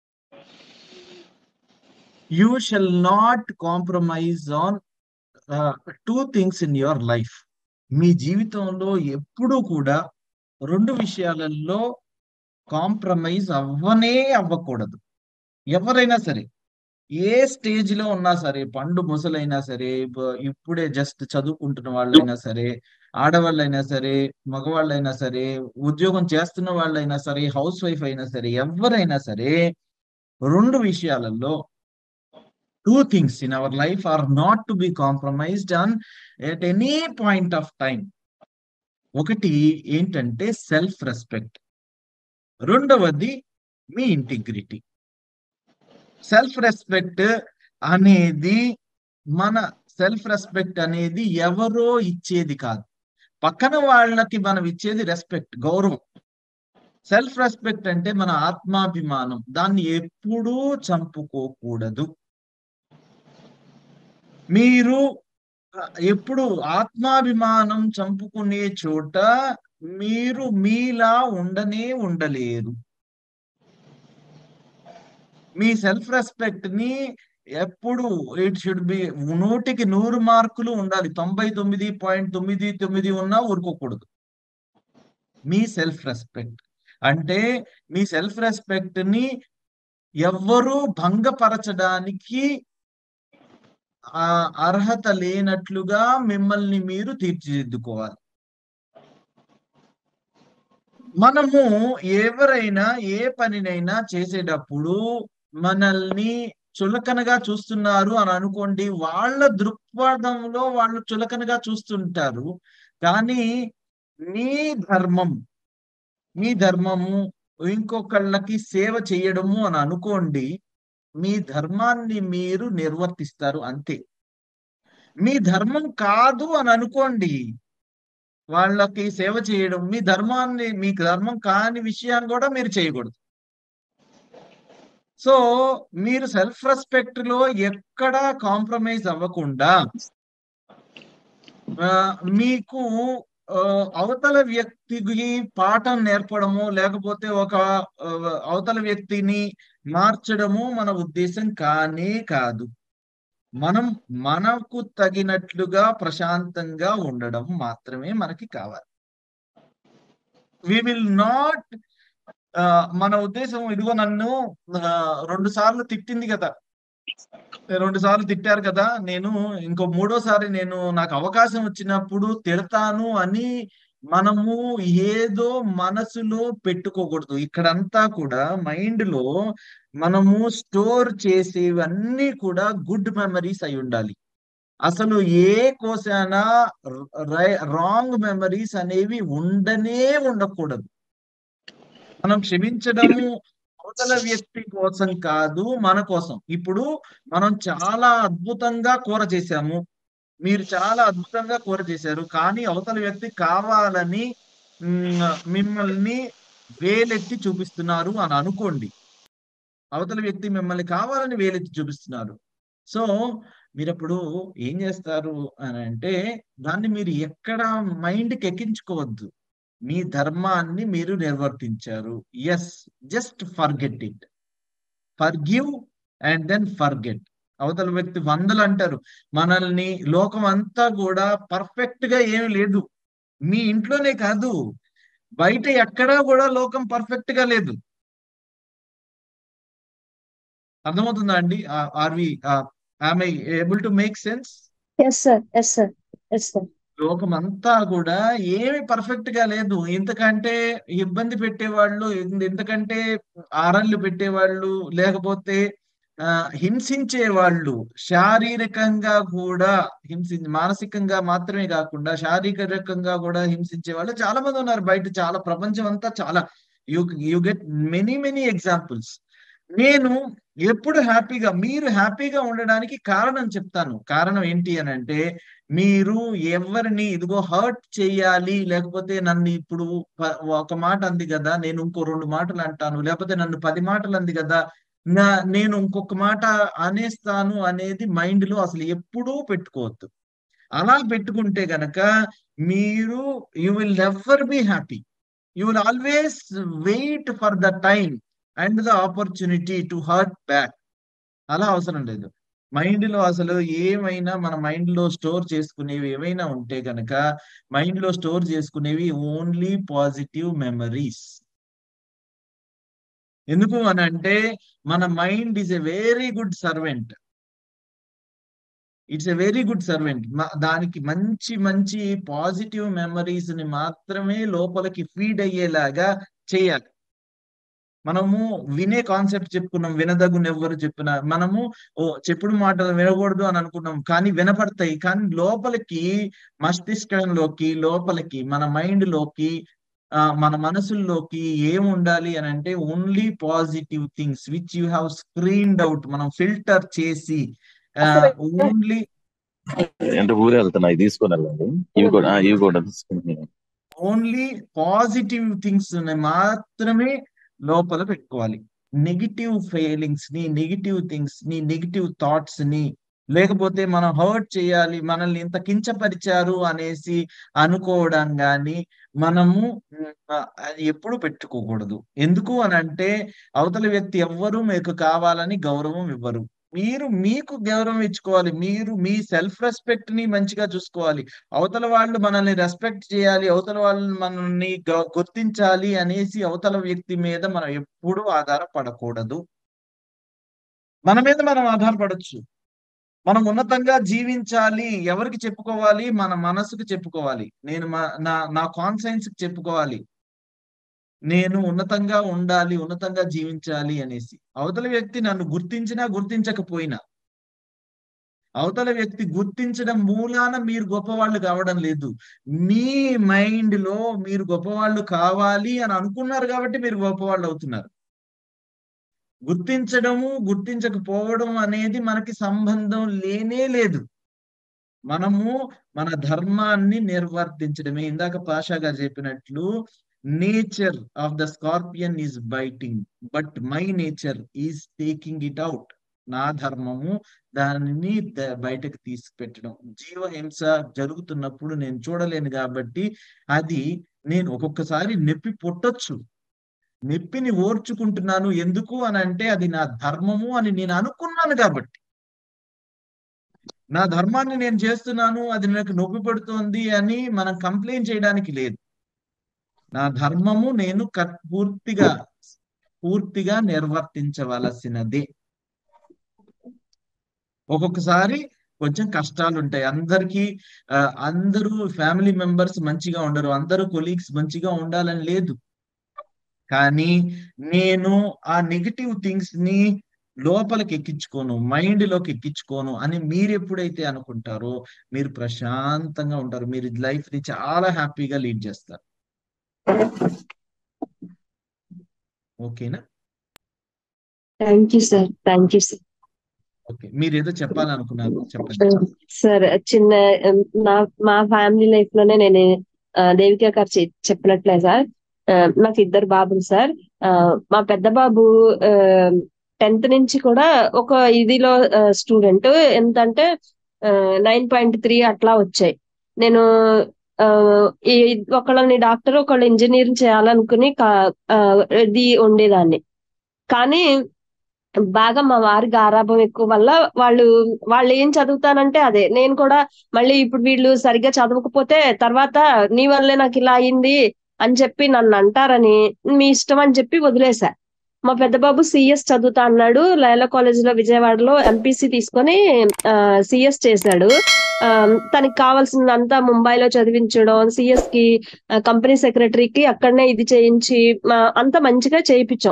you shall not compromise on two things in your life మీ జీవితంలో ఎప్పుడూ కూడా రెండు విషయాలలో కాంప్రమైజ్ అవ్వనే అవ్వకూడదు ఎవరైనా సరే ఏ స్టేజ్ లో ఉన్నా సరే పండు ముసలైనా సరే బ- ఇప్పుడే జస్ట్ చదువుకుంటున్న వాళ్ళైనా సరే ఆడవాళ్ళైనా సరే మగవాళ్ళైనా సరే ఉద్యోగం చేస్తున్న వాళ్ళైనా సరే హౌస్ వైఫ్ అయినా సరే ఎవరైనా సరే రెండు విషయాలలో two things in our life are not to be compromised on at any point of time ఒకటి ఏంటంటే సెల్ఫ్ రెస్పెక్ట్ రెండవది మీ ఇంటిగ్రిటీ సెల్ఫ్ రెస్పెక్ట్ అనేది మన సెల్ఫ్ రెస్పెక్ట్ అనేది ఎవరో ఇచ్చేది కాదు పక్కన వాళ్ళకి మనం ఇచ్చేది రెస్పెక్ట్ గౌరవం సెల్ఫ్ రెస్పెక్ట్ అంటే మన ఆత్మాభిమానం దాన్ని ఎప్పుడూ చంపుకోకూడదు మీరు ఆ, ఎప్పుడు ఆత్మాభిమానం చంపుకునే చోట మీరు మీలా ఉండనే ఉండలేరు మీ సెల్ఫ్ రెస్పెక్ట్ ని ఎప్పుడు ఇట్ షుడ్ బి నూటికి నూరు మార్కులు ఉండాలి తొంభై తొమ్మిది పాయింట్ తొమ్మిది తొమ్మిది ఉన్నా ఊరుకోకూడదు మీ సెల్ఫ్ రెస్పెక్ట్ అంటే మీ సెల్ఫ్ రెస్పెక్ట్ ని ఎవ్వరూ భంగపరచడానికి ఆ అర్హత లేనట్లుగా మిమ్మల్ని మీరు తీర్చిదిద్దుకోవాలి మనము ఎవరైనా ఏ పనినైనా చేసేటప్పుడు మనల్ని చులకనగా చూస్తున్నారు అని అనుకోండి వాళ్ళ దృక్పథంలో వాళ్ళు చులకనగా చూస్తుంటారు కానీ మీ ధర్మం మీ ధర్మము ఇంకొకళ్ళకి సేవ చేయడము అని అనుకోండి మీ ధర్మాన్ని మీరు నిర్వర్తిస్తారు అంతే మీ ధర్మం కాదు అని అనుకోండి వాళ్ళకి సేవ చేయడం మీ ధర్మాన్ని మీ ధర్మం కాని విషయాన్ని కూడా మీరు చేయకూడదు సో మీరు సెల్ఫ్ రెస్పెక్ట్ లో ఎక్కడా కాంప్రమైజ్ అవ్వకుండా ఆ, మీకు ఆ, అవతల వ్యక్తికి పాఠం నేర్పడము లేకపోతే ఒక ఆ, అవతల వ్యక్తిని మార్చడము మన ఉద్దేశం కానే కాదు మనం మనకు తగినట్లుగా ప్రశాంతంగా ఉండడం మాత్రమే మనకి కావాలి వి విల్ నాట్ మన ఉద్దేశం ఇదిగో నన్ను ఆ, రెండు సార్లు తిట్టింది కదా రెండు సార్లు తిట్టారు కదా నేను ఇంకో మూడోసారి నేను నాకు అవకాశం వచ్చినప్పుడు తిడతాను అని మనము ఏదో మనసులో పెట్టుకోకూడదు ఇక్కడంతా కూడా మైండ్ లో మనము స్టోర్ చేసేవన్నీ కూడా గుడ్ మెమరీస్ అయి ఉండాలి అసలు ఏ కోశాన రాంగ్ మెమరీస్ అనేవి ఉండనే ఉండకూడదు మనం క్షమించడము అవతల వ్యక్తి కోసం కాదు మన కోసం ఇప్పుడు మనం చాలా అద్భుతంగా కూర చేశాము మీరు చాలా అద్భుతంగా కూర చేశారు కానీ అవతల వ్యక్తి కావాలని మ్, మిమ్మల్ని వేలెత్తి చూపిస్తున్నారు అని అనుకోండి అవతల వ్యక్తి మిమ్మల్ని కావాలని వేలెత్తి చూపిస్తున్నారు సో మీరు అప్పుడు ఏం చేస్తారు అని అంటే దాన్ని మీరు ఎక్కడ మైండ్కి ఎక్కించుకోవద్దు మీ ధర్మాన్ని మీరు నిర్వర్తించారు yes just forget it forgive and then forget అవతల వ్యక్తి వందలు అంటారు మనల్ని లోకం అంతా కూడా పర్ఫెక్ట్ గా ఏమి లేదు మీ ఇంట్లోనే కాదు బయట ఎక్కడా కూడా లోకం పర్ఫెక్ట్ గా లేదు అర్థమవుతుందా అండి are we I able to make sense yes sir yes sir yes sir లోకం అంతా కూడా ఏమి పర్ఫెక్ట్ గా లేదు ఇంతకంటే ఇబ్బంది పెట్టేవాళ్ళు ఇంతకంటే ఆరళ్ళు పెట్టేవాళ్ళు లేకపోతే ఆ, హింసించే వాళ్ళు శారీరకంగా కూడా హింసి మానసికంగా మాత్రమే కాకుండా శారీరకంగా కూడా హింసించే వాళ్ళు చాలా మంది ఉన్నారు బయట చాలా ప్రపంచం అంతా చాలా you you get many many examples నేను ఎప్పుడు హ్యాపీగా మీరు హ్యాపీగా ఉండడానికి కారణం చెప్తాను కారణం ఏంటి అని అంటే మీరు ఎవరిని ఇదిగో హర్ట్ చేయాలి లేకపోతే నన్ను ఇప్పుడు ప- ఒక మాట అంది కదా నేను ఇంకో రెండు మాటలు అంటాను లేకపోతే నన్ను పది మాటలు అంది కదా నా నేను ఇంకొక మాట అనేస్తాను అనేది మైండ్ లో అసలు ఎప్పుడూ పెట్టుకోవద్దు అలా పెట్టుకుంటే గనక మీరు you will never be happy you will always wait for the time and the opportunity to hurt back అలా అవసరం లేదు మైండ్ లో అసలు ఏమైనా మన మైండ్ లో స్టోర్ చేసుకునేవి ఏమైనా ఉంటే గనక మైండ్ లో స్టోర్ చేసుకునేవి ఓన్లీ పాజిటివ్ మెమరీస్ ఎందుకు అని అంటే మన mind is a very good servant it's a very good servant దానికి మంచి మంచి పాజిటివ్ మెమరీస్ ని మాత్రమే లోపలికి ఫీడ్ అయ్యేలాగా చేయాలి మనము వినే కాన్సెప్ట్ చెప్పుకున్నాం వినదగును ఎవ్వరు చెప్పిన మనము ఓ చెప్పుడు మాటలు వినకూడదు అని అనుకున్నాం కానీ వినపడతాయి కానీ లోపలికి మస్తిష్కంలోకి లోపలికి మన మైండ్ లోకి ఆ, మన మనసుల్లోకి ఏం ఉండాలి అని అంటే only positive things which you have screened out మనం ఫిల్టర్ చేసి ఓన్లీ అంటే ఊరు వెళ్తున్నా ఇది తీసుకొని వెళ్ళండి ఇవి కూడా ఆ, ఇవి కూడా తీసుకుంటున్నాను ఓన్లీ పాజిటివ్ థింగ్స్ మాత్రమే లోపల పెట్టుకోవాలి నెగిటివ్ ఫీలింగ్స్ ని నెగిటివ్ థింగ్స్ ని నెగిటివ్ థాట్స్ ని లేకపోతే మనం హర్ట్ చేయాలి మనల్ని ఇంత కించపరిచారు అనేసి అనుకోవడం గాని మనము ఉమ్, ఆ, అది ఎప్పుడు పెట్టుకోకూడదు ఎందుకు అని అంటే అవతల వ్యక్తి ఎవ్వరూ మీకు కావాలని గౌరవం ఇవ్వరు మీరు మీకు గౌరవం ఇచ్చుకోవాలి మీరు మీ సెల్ఫ్ రెస్పెక్ట్ ని మంచిగా చూసుకోవాలి అవతల వాళ్ళు మనల్ని రెస్పెక్ట్ చేయాలి అవతల వాళ్ళు మనల్ని గ- గుర్తించాలి అనేసి అవతల వ్యక్తి మీద మనం ఎప్పుడూ ఆధారపడకూడదు మన మీద మనం ఆధారపడొచ్చు మనం ఉన్నతంగా జీవించాలి ఎవరికి చెప్పుకోవాలి మన మనసుకు చెప్పుకోవాలి నేను మా- నా నా కాన్సైన్స్ కి చెప్పుకోవాలి నేను ఉన్నతంగా ఉండాలి ఉన్నతంగా జీవించాలి అనేసి అవతల వ్యక్తి నన్ను గుర్తించినా గుర్తించకపోయినా అవతల వ్యక్తి గుర్తించడం మూలాన మీరు గొప్పవాళ్ళు కావడం లేదు మీ మైండ్ లో మీరు గొప్పవాళ్ళు కావాలి అని అనుకున్నారు కాబట్టి మీరు గొప్పవాళ్ళు అవుతున్నారు గుర్తించడము గుర్తించకపోవడం అనేది మనకి సంబంధం లేనే లేదు మనము మన ధర్మాన్ని నిర్వర్తించడమే ఇందాక పాషా గారు చెప్పినట్లు nature of the scorpion is biting but my nature is taking it out నా ధర్మము దానిని ద- బయటకు తీసి పెట్టడం జీవహింస జరుగుతున్నప్పుడు నేను చూడలేను కాబట్టి అది నేను ఒక్కొక్కసారి నొప్పి పుట్టొచ్చు నొప్పిని ఓర్చుకుంటున్నాను ఎందుకు అని అంటే అది నా ధర్మము అని నేను అనుకున్నాను కాబట్టి నా ధర్మాన్ని నేను చేస్తున్నాను అది నాకు నొప్పి పడుతోంది అని మనం కంప్లైంట్ చేయడానికి లేదు నా ధర్మము నేను కట్- పూర్తిగా పూర్తిగా నిర్వర్తించవలసినదే ఒక్కొక్కసారి కొంచెం కష్టాలు ఉంటాయి అందరికీ ఆ, అందరూ ఫ్యామిలీ మెంబర్స్ మంచిగా ఉండరు అందరూ కొలీగ్స్ మంచిగా ఉండాలని లేదు కానీ నేను ఆ నెగిటివ్ థింగ్స్ ని లోపలికి ఎక్కించుకోను మైండ్ లోకి ఎక్కించుకోను అని మీరు ఎప్పుడైతే అనుకుంటారో మీరు ప్రశాంతంగా ఉంటారు మీరు లైఫ్ ని చాలా హ్యాపీగా లీడ్ చేస్తారు ఓకేనా thank you sir thank you sir okay మీరు ఏదో చెప్పాలనుకున్నారు చెప్పండి సార్ చిన్న ఉమ్, నా మా ఫ్యామిలీ లైఫ్ లోనే నేను ఆ, దేవిక గారు చె- చెప్పినట్లే సార్ ఆ, నాకు ఇద్దరు బాబులు సార్ ఆ, మా పెద్ద బాబు టెన్త్ నుంచి కూడా ఒక ఇదిలో స్టూడెంట్ ఎంతంటే నైన్ పాయింట్ త్రీ అట్లా వచ్చాయి నేను ఆ, ఈ ఒకళ్ళని డాక్టర్ ఒకళ్ళు ఇంజనీర్ చేయాలనుకుని కా- ఆ, ఇది ఉండేదాన్ని కానీ బాగా మా వారి గారాబం ఎక్కువ వల్ల వాళ్ళు వాళ్ళు ఏం చదువుతానంటే అదే నేను కూడా మళ్ళీ ఇప్పుడు వీళ్ళు సరిగ్గా చదవకపోతే తర్వాత నీ వల్లే నాకు ఇలా అయింది అని చెప్పి నన్ను అంటారని మీ ఇష్టం అని చెప్పి వదిలేశా మా పెద్ద బాబు సిఎస్ చదువుతా అన్నాడు లయలా కాలేజ్ లో విజయవాడలో ఎంపీసీ తీసుకొని సిఎస్ చేశాడు ఆ, తనకి కావాల్సిందంతా ముంబైలో చదివించడం సిఎస్ కి కంపెనీ సెక్రటరీకి అక్కడనే ఇది చేయించి ఆ, అంతా మంచిగా చేయించాం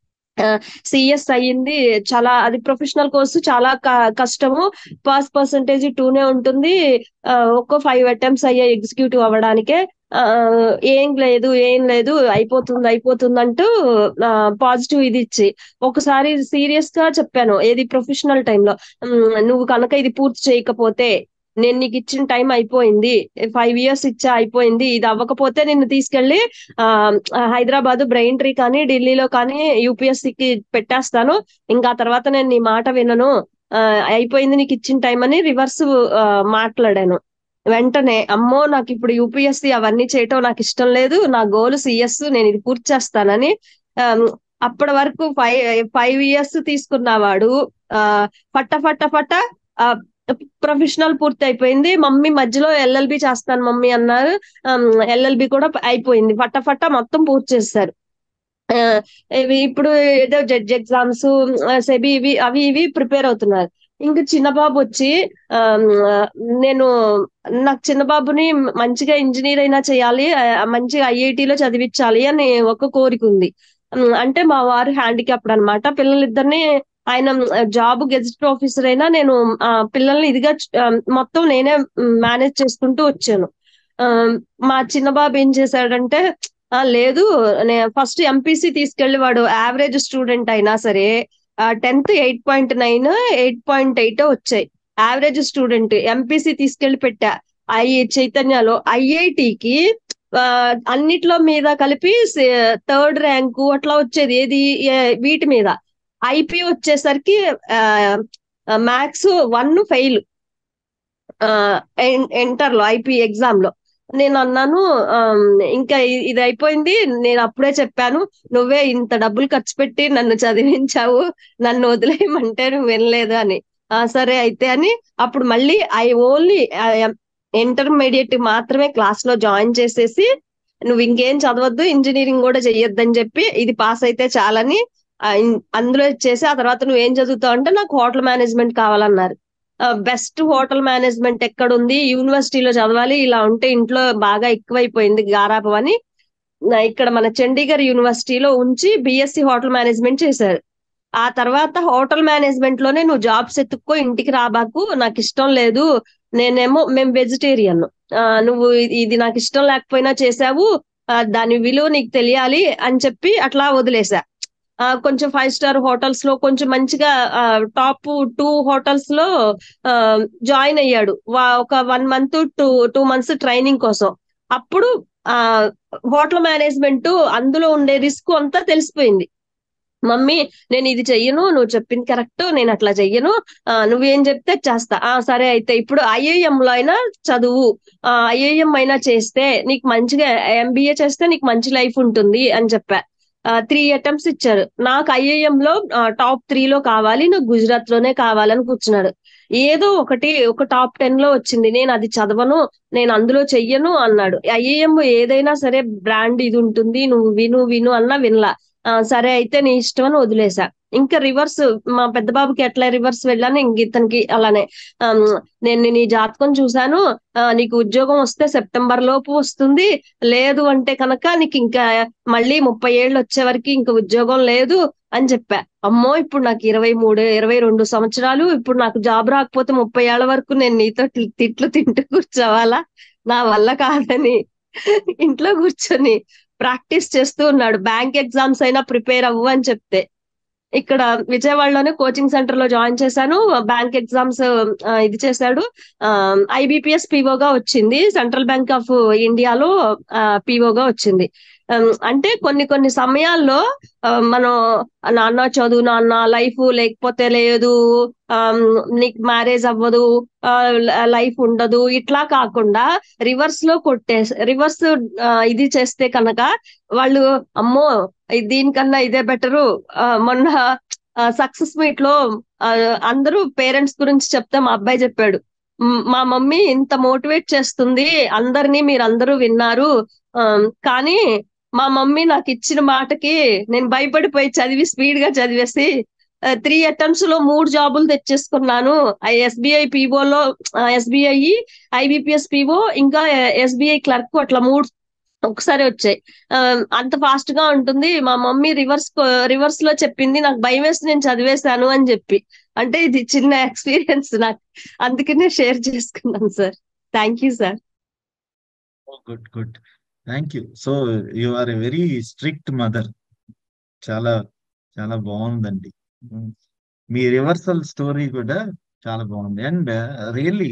సిఎస్ అయ్యింది చాలా అది ప్రొఫెషనల్ కోర్సు చాలా క- కష్టము పాస్ పర్సంటేజ్ టూనే ఉంటుంది ఆ, ఒక్కో ఫైవ్ అటెంప్ట్స్ అయ్యాయి ఎగ్జిక్యూటివ్ అవ్వడానికే ఆ, ఏం లేదు ఏం లేదు అయిపోతుంది అయిపోతుంది అంటూ పాజిటివ్ ఇది ఇచ్చి ఒకసారి సీరియస్ గా చెప్పాను ఏది ప్రొఫెషనల్ టైంలో నువ్వు కనుక ఇది పూర్తి చేయకపోతే నేను నీకు ఇచ్చిన టైం అయిపోయింది ఫైవ్ ఇయర్స్ ఇచ్చా అయిపోయింది ఇది అవ్వకపోతే నిన్ను తీసుకెళ్లి ఆ హైదరాబాద్ బ్రెయిన్ ట్రీ కానీ ఢిల్లీలో కానీ UPSC కి పెట్టేస్తాను ఇంకా ఆ తర్వాత నేను నీ మాట వినను ఆ, అయిపోయింది నీకు ఇచ్చిన టైం అని రివర్స్ మాట్లాడాను వెంటనే అమ్మో నాకు ఇప్పుడు యూపీఎస్సీ అవన్నీ చేయటం నాకు ఇష్టం లేదు నా గోల్ సిఎస్ నేను ఇది పూర్తి చేస్తానని ఆమ్, అప్పటి వరకు ఫైవ్ ఫైవ్ ఇయర్స్ తీసుకున్నవాడు ఆ ఫట్ట ఫట్ట ఫట్ట ప్రొఫెషనల్ పూర్తి అయిపోయింది మమ్మీ మధ్యలో ఎల్ఎల్బి చేస్తాను మమ్మీ అన్నారు ఎల్ఎల్బి కూడా అయిపోయింది ఫట్ట ఫట్ట మొత్తం పూర్తి చేస్తారు ఆ, ఇవి ఇప్పుడు ఏదో జడ్జ్ ఎగ్జామ్స్ సెబి ఇవి అవి ఇవి ప్రిపేర్ అవుతున్నారు ఇంకా చిన్న బాబు వచ్చి ఆ, నేను నాకు చిన్న బాబుని మంచిగా ఇంజనీర్ అయినా చేయాలి ఆ, మంచిగా ఐఐటిలో చదివించాలి అని ఒక కోరిక ఉంది ఉమ్, అంటే మా వారు హ్యాండిక్యాప్డ్ అనమాట పిల్లలిద్దరిని ఆయన జాబ్ గెజిట్ ఆఫీసర్ అయినా నేను ఆ, పిల్లల్ని ఇదిగా చ- ఆ, మొత్తం నేనే మేనేజ్ చేసుకుంటూ వచ్చాను ఆ, మా చిన్న బాబు ఏం చేశాడంటే ఆ లేదు ఫస్ట్ ఎంపీసీ తీసుకెళ్లి వాడు యావరేజ్ స్టూడెంట్ అయినా సరే tenth eight point nine eight point eight వచ్చాయి యావరేజ్ స్టూడెంట్ ఎంపీసీ తీసుకెళ్లి పెట్టా ఐ చైతన్యలో ఐఐటికి అన్నిట్లో మీద కలిపి థర్డ్ ర్యాంకు అట్లా వచ్చేది ఏది ఏ- వీటి మీద ఐపీ వచ్చేసరికి మ్యాథ్స్ వన్ ఫెయిల్ ఇంటర్ లో ఐపీ ఎగ్జామ్ లో నేను అన్నాను ఆమ్, ఇంకా ఇ- ఇది అయిపోయింది నేను అప్పుడే చెప్పాను నువ్వే ఇంత డబ్బులు ఖర్చు పెట్టి నన్ను చదివించావు నన్ను వదిలేయమంటే నువ్వు వినలేదు అని ఆ సరే అయితే అని అప్పుడు మళ్ళీ ఐ ఓన్లీ ఇంటర్మీడియట్ మాత్రమే క్లాస్ లో జాయిన్ చేసేసి నువ్వు ఇంకేం చదవద్దు ఇంజనీరింగ్ కూడా చెయ్యొద్దని చెప్పి ఇది పాస్ అయితే చాలని ఆ, ఇన్- అందులో చేసి ఆ తర్వాత నువ్వు ఏం చదువుతావు అంటే నాకు హోటల్ మేనేజ్మెంట్ కావాలన్నారు బెస్ట్ హోటల్ మేనేజ్మెంట్ ఎక్కడ ఉంది యూనివర్సిటీలో చదవాలి ఇలా ఉంటే ఇంట్లో బాగా ఎక్కువైపోయింది గారాబం అని నా ఇక్కడ మన చండీగఢ్ యూనివర్సిటీలో ఉంచి బిఎస్సి హోటల్ మేనేజ్మెంట్ చేశారు ఆ తర్వాత హోటల్ మేనేజ్మెంట్ లోనే నువ్వు జాబ్స్ ఎత్తుక్కో ఇంటికి రాబాకు నాకు ఇష్టం లేదు నేనేమో మేము వెజిటేరియన్ నువ్వు ఇది- ఇది నాకు ఇష్టం లేకపోయినా చేసావు ఆ, దాని విలువ నీకు తెలియాలి అని చెప్పి అట్లా వదిలేసా ఆ, కొంచెం ఫైవ్ స్టార్ హోటల్స్ లో కొంచెం మంచిగా టాప్ టూ హోటల్స్ లో ఆ, జాయిన్ అయ్యాడు వా- ఒక one month two two months training కోసం అప్పుడు ఆ హోటల్ మేనేజ్మెంట్ అందులో ఉండే రిస్క్ అంతా తెలిసిపోయింది మమ్మీ నేను ఇది చెయ్యను నువ్వు చెప్పింది కరెక్ట్ నేను అట్లా చెయ్యను ఆ, నువ్వేం చెప్తే చేస్తా ఆ సరే అయితే ఇప్పుడు ఐఐఎం లో అయినా చదువు ఐఐఎం అయినా చేస్తే నీకు మంచిగా ఎంబీఏ చేస్తే నీకు మంచి లైఫ్ ఉంటుంది అని చెప్పా త్రీ అటెంప్ట్స్ ఇచ్చారు నాకు ఐఐఎం లో టాప్ త్రీ లో కావాలి నాకు గుజరాత్ లోనే కావాలని కూర్చున్నాడు ఏదో ఒకటి ఒక టాప్ టెన్ లో వచ్చింది నేను అది చదవను నేను అందులో చెయ్యను అన్నాడు ఐఐఎం ఏదైనా సరే బ్రాండ్ ఇది ఉంటుంది నువ్వు విను విను అన్నా వినలా ఆ, సరే అయితే నీ ఇష్టం అని వదిలేసా ఇంకా రివర్స్ మా పెద్ద బాబుకి ఎట్లా రివర్స్ వెళ్ళాను ఇంక ఇతనికి అలానే ఆమ్, నేను నీ జాతకం చూశాను ఆ, నీకు ఉద్యోగం వస్తే సెప్టెంబర్ లోపు వస్తుంది లేదు అంటే కనుక నీకు ఇంకా మళ్ళీ ముప్పై ఏళ్ళు వచ్చే వరకు ఇంకా ఉద్యోగం లేదు అని చెప్పా అమ్మో ఇప్పుడు నాకు ఇరవై మూడు ఇరవై రెండు సంవత్సరాలు ఇప్పుడు నాకు జాబ్ రాకపోతే ముప్పై ఏళ్ల వరకు నేను నీతో తి- తిట్లు తింటూ కూర్చోవాలా నా వల్ల కాదని ఇంట్లో కూర్చొని ప్రాక్టీస్ చేస్తూ ఉన్నాడు బ్యాంక్ ఎగ్జామ్స్ అయినా ప్రిపేర్ అవ్వు అని చెప్తే ఇక్కడ విజయవాడలోనే కోచింగ్ సెంటర్ లో జాయిన్ చేశాను బ్యాంక్ ఎగ్జామ్స్ ఆ, ఇది చేశాడు ఐబిపిఎస్ పిఓగా వచ్చింది సెంట్రల్ బ్యాంక్ ఆఫ్ ఇండియాలో పిఓగా వచ్చింది Um, అంటే కొన్ని కొన్ని సమయాల్లో ఆ, మనం నాన్న చదువు నాన్న లైఫ్ లేకపోతే లేదు ఆమ్, నీకు మ్యారేజ్ అవ్వదు లైఫ్ ఉండదు ఇట్లా కాకుండా రివర్స్ లో కొట్టే రివర్స్ ఇది చేస్తే కనుక వాళ్ళు అమ్మో ఇది దీనికన్నా ఇదే బెటరు మొన్న సక్సెస్ మీట్ లో ఆ, అందరూ పేరెంట్స్ గురించి చెప్తే మా అబ్బాయి చెప్పాడు "మ్, మా మమ్మీ ఇంత మోటివేట్ చేస్తుంది అందరినీ మీరు అందరూ విన్నారు ఆ, కానీ మా మమ్మీ నాకు ఇచ్చిన మాటకి నేను భయపడిపోయి చదివి స్పీడ్ గా చదివేసి త్రీ అటెంప్ట్స్ లో మూడు జాబులు తెచ్చేసుకున్నాను ఎస్బీఐ పీఓలో ఎస్బీఐ ఐబిపిఎస్ పీఓ ఇంకా ఎస్బీఐ క్లర్క్ అట్లా మూడు ఒకసారి వచ్చాయి ఆ, అంత ఫాస్ట్ గా ఉంటుంది మా మమ్మీ రివర్స్ రివర్స్ లో చెప్పింది నాకు భయం వేసి నేను చదివేశాను అని చెప్పి అంటే ఇది చిన్న ఎక్స్పీరియన్స్ నాకు అందుకనే షేర్ చేసుకున్నాను sir thank you sir good good thank you so you are a very strict mother చాలా చాలా బాగుందండి ఉమ్. మీ రివర్సల్ స్టోరీ కూడా చాలా బాగుంది అండ్ రియల్లీ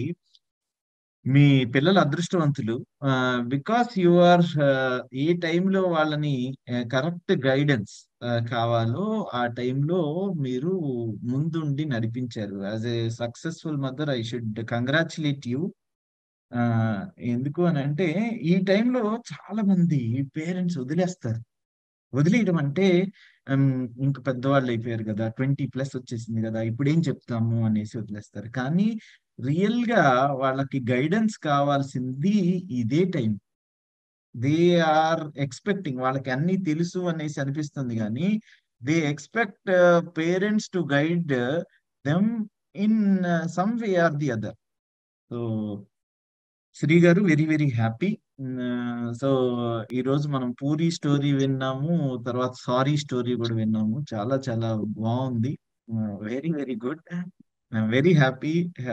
మీ పిల్లలు అదృష్టవంతులు బికాస్ యు ఆర్ ఏ టైంలో వాళ్ళని కరెక్ట్ గైడెన్స్ కావాలో ఆ టైంలో మీరు ముందుండి నడిపించారు as a successful mother I should congratulate you ఆ ఎందుకు అని అంటే ఈ టైంలో చాలా మంది పేరెంట్స్ వదిలేస్తారు వదిలేయడం అంటే ఉమ్, ఇంక పెద్దవాళ్ళు అయిపోయారు కదా ట్వంటీ ప్లస్ వచ్చేసింది కదా ఇప్పుడు ఏం చెప్తాము అనేసి వదిలేస్తారు కానీ రియల్ గా వాళ్ళకి గైడెన్స్ కావాల్సింది ఇదే టైం దే ఆర్ ఎక్స్పెక్టింగ్ వాళ్ళకి అన్ని తెలుసు అనేసి అనిపిస్తుంది కానీ they expect parents to guide them in some way or the other so Shri గారు వెరీ వెరీ హ్యాపీ సో ఈ రోజు మనం పూరి స్టోరీ విన్నాము తర్వాత సారీ స్టోరీ కూడా విన్నాము చాలా చాలా బాగుంది very very good I'm very happy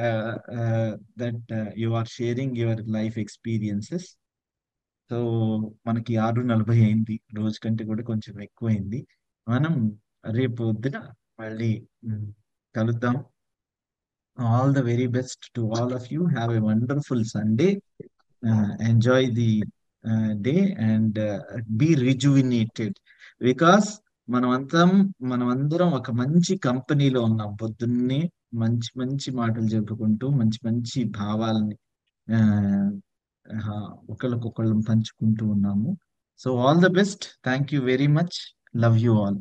that you are sharing your life experiences so మనకి ఆరు నలభై అయింది రోజు కంటే కూడా కొంచెం ఎక్కువైంది మనం రేపు పొద్దున మళ్ళీ మ్, కలుద్దాం all the very best to all of you. Have a wonderful Sunday. Uh, enjoy the uh, day and uh, be rejuvenated because మనమంతం మనమందరం ఒక మంచి కంపెనీలో ఉన్నాం పొద్దున్నే మంచి మంచి మాటలు చెప్పుకుంటూ మంచి మంచి భావాలని ఆ, ఆ, ఒకళ్ళకొకళ్ళం పంచుకుంటూ ఉన్నాము so all the best thank you very much love you all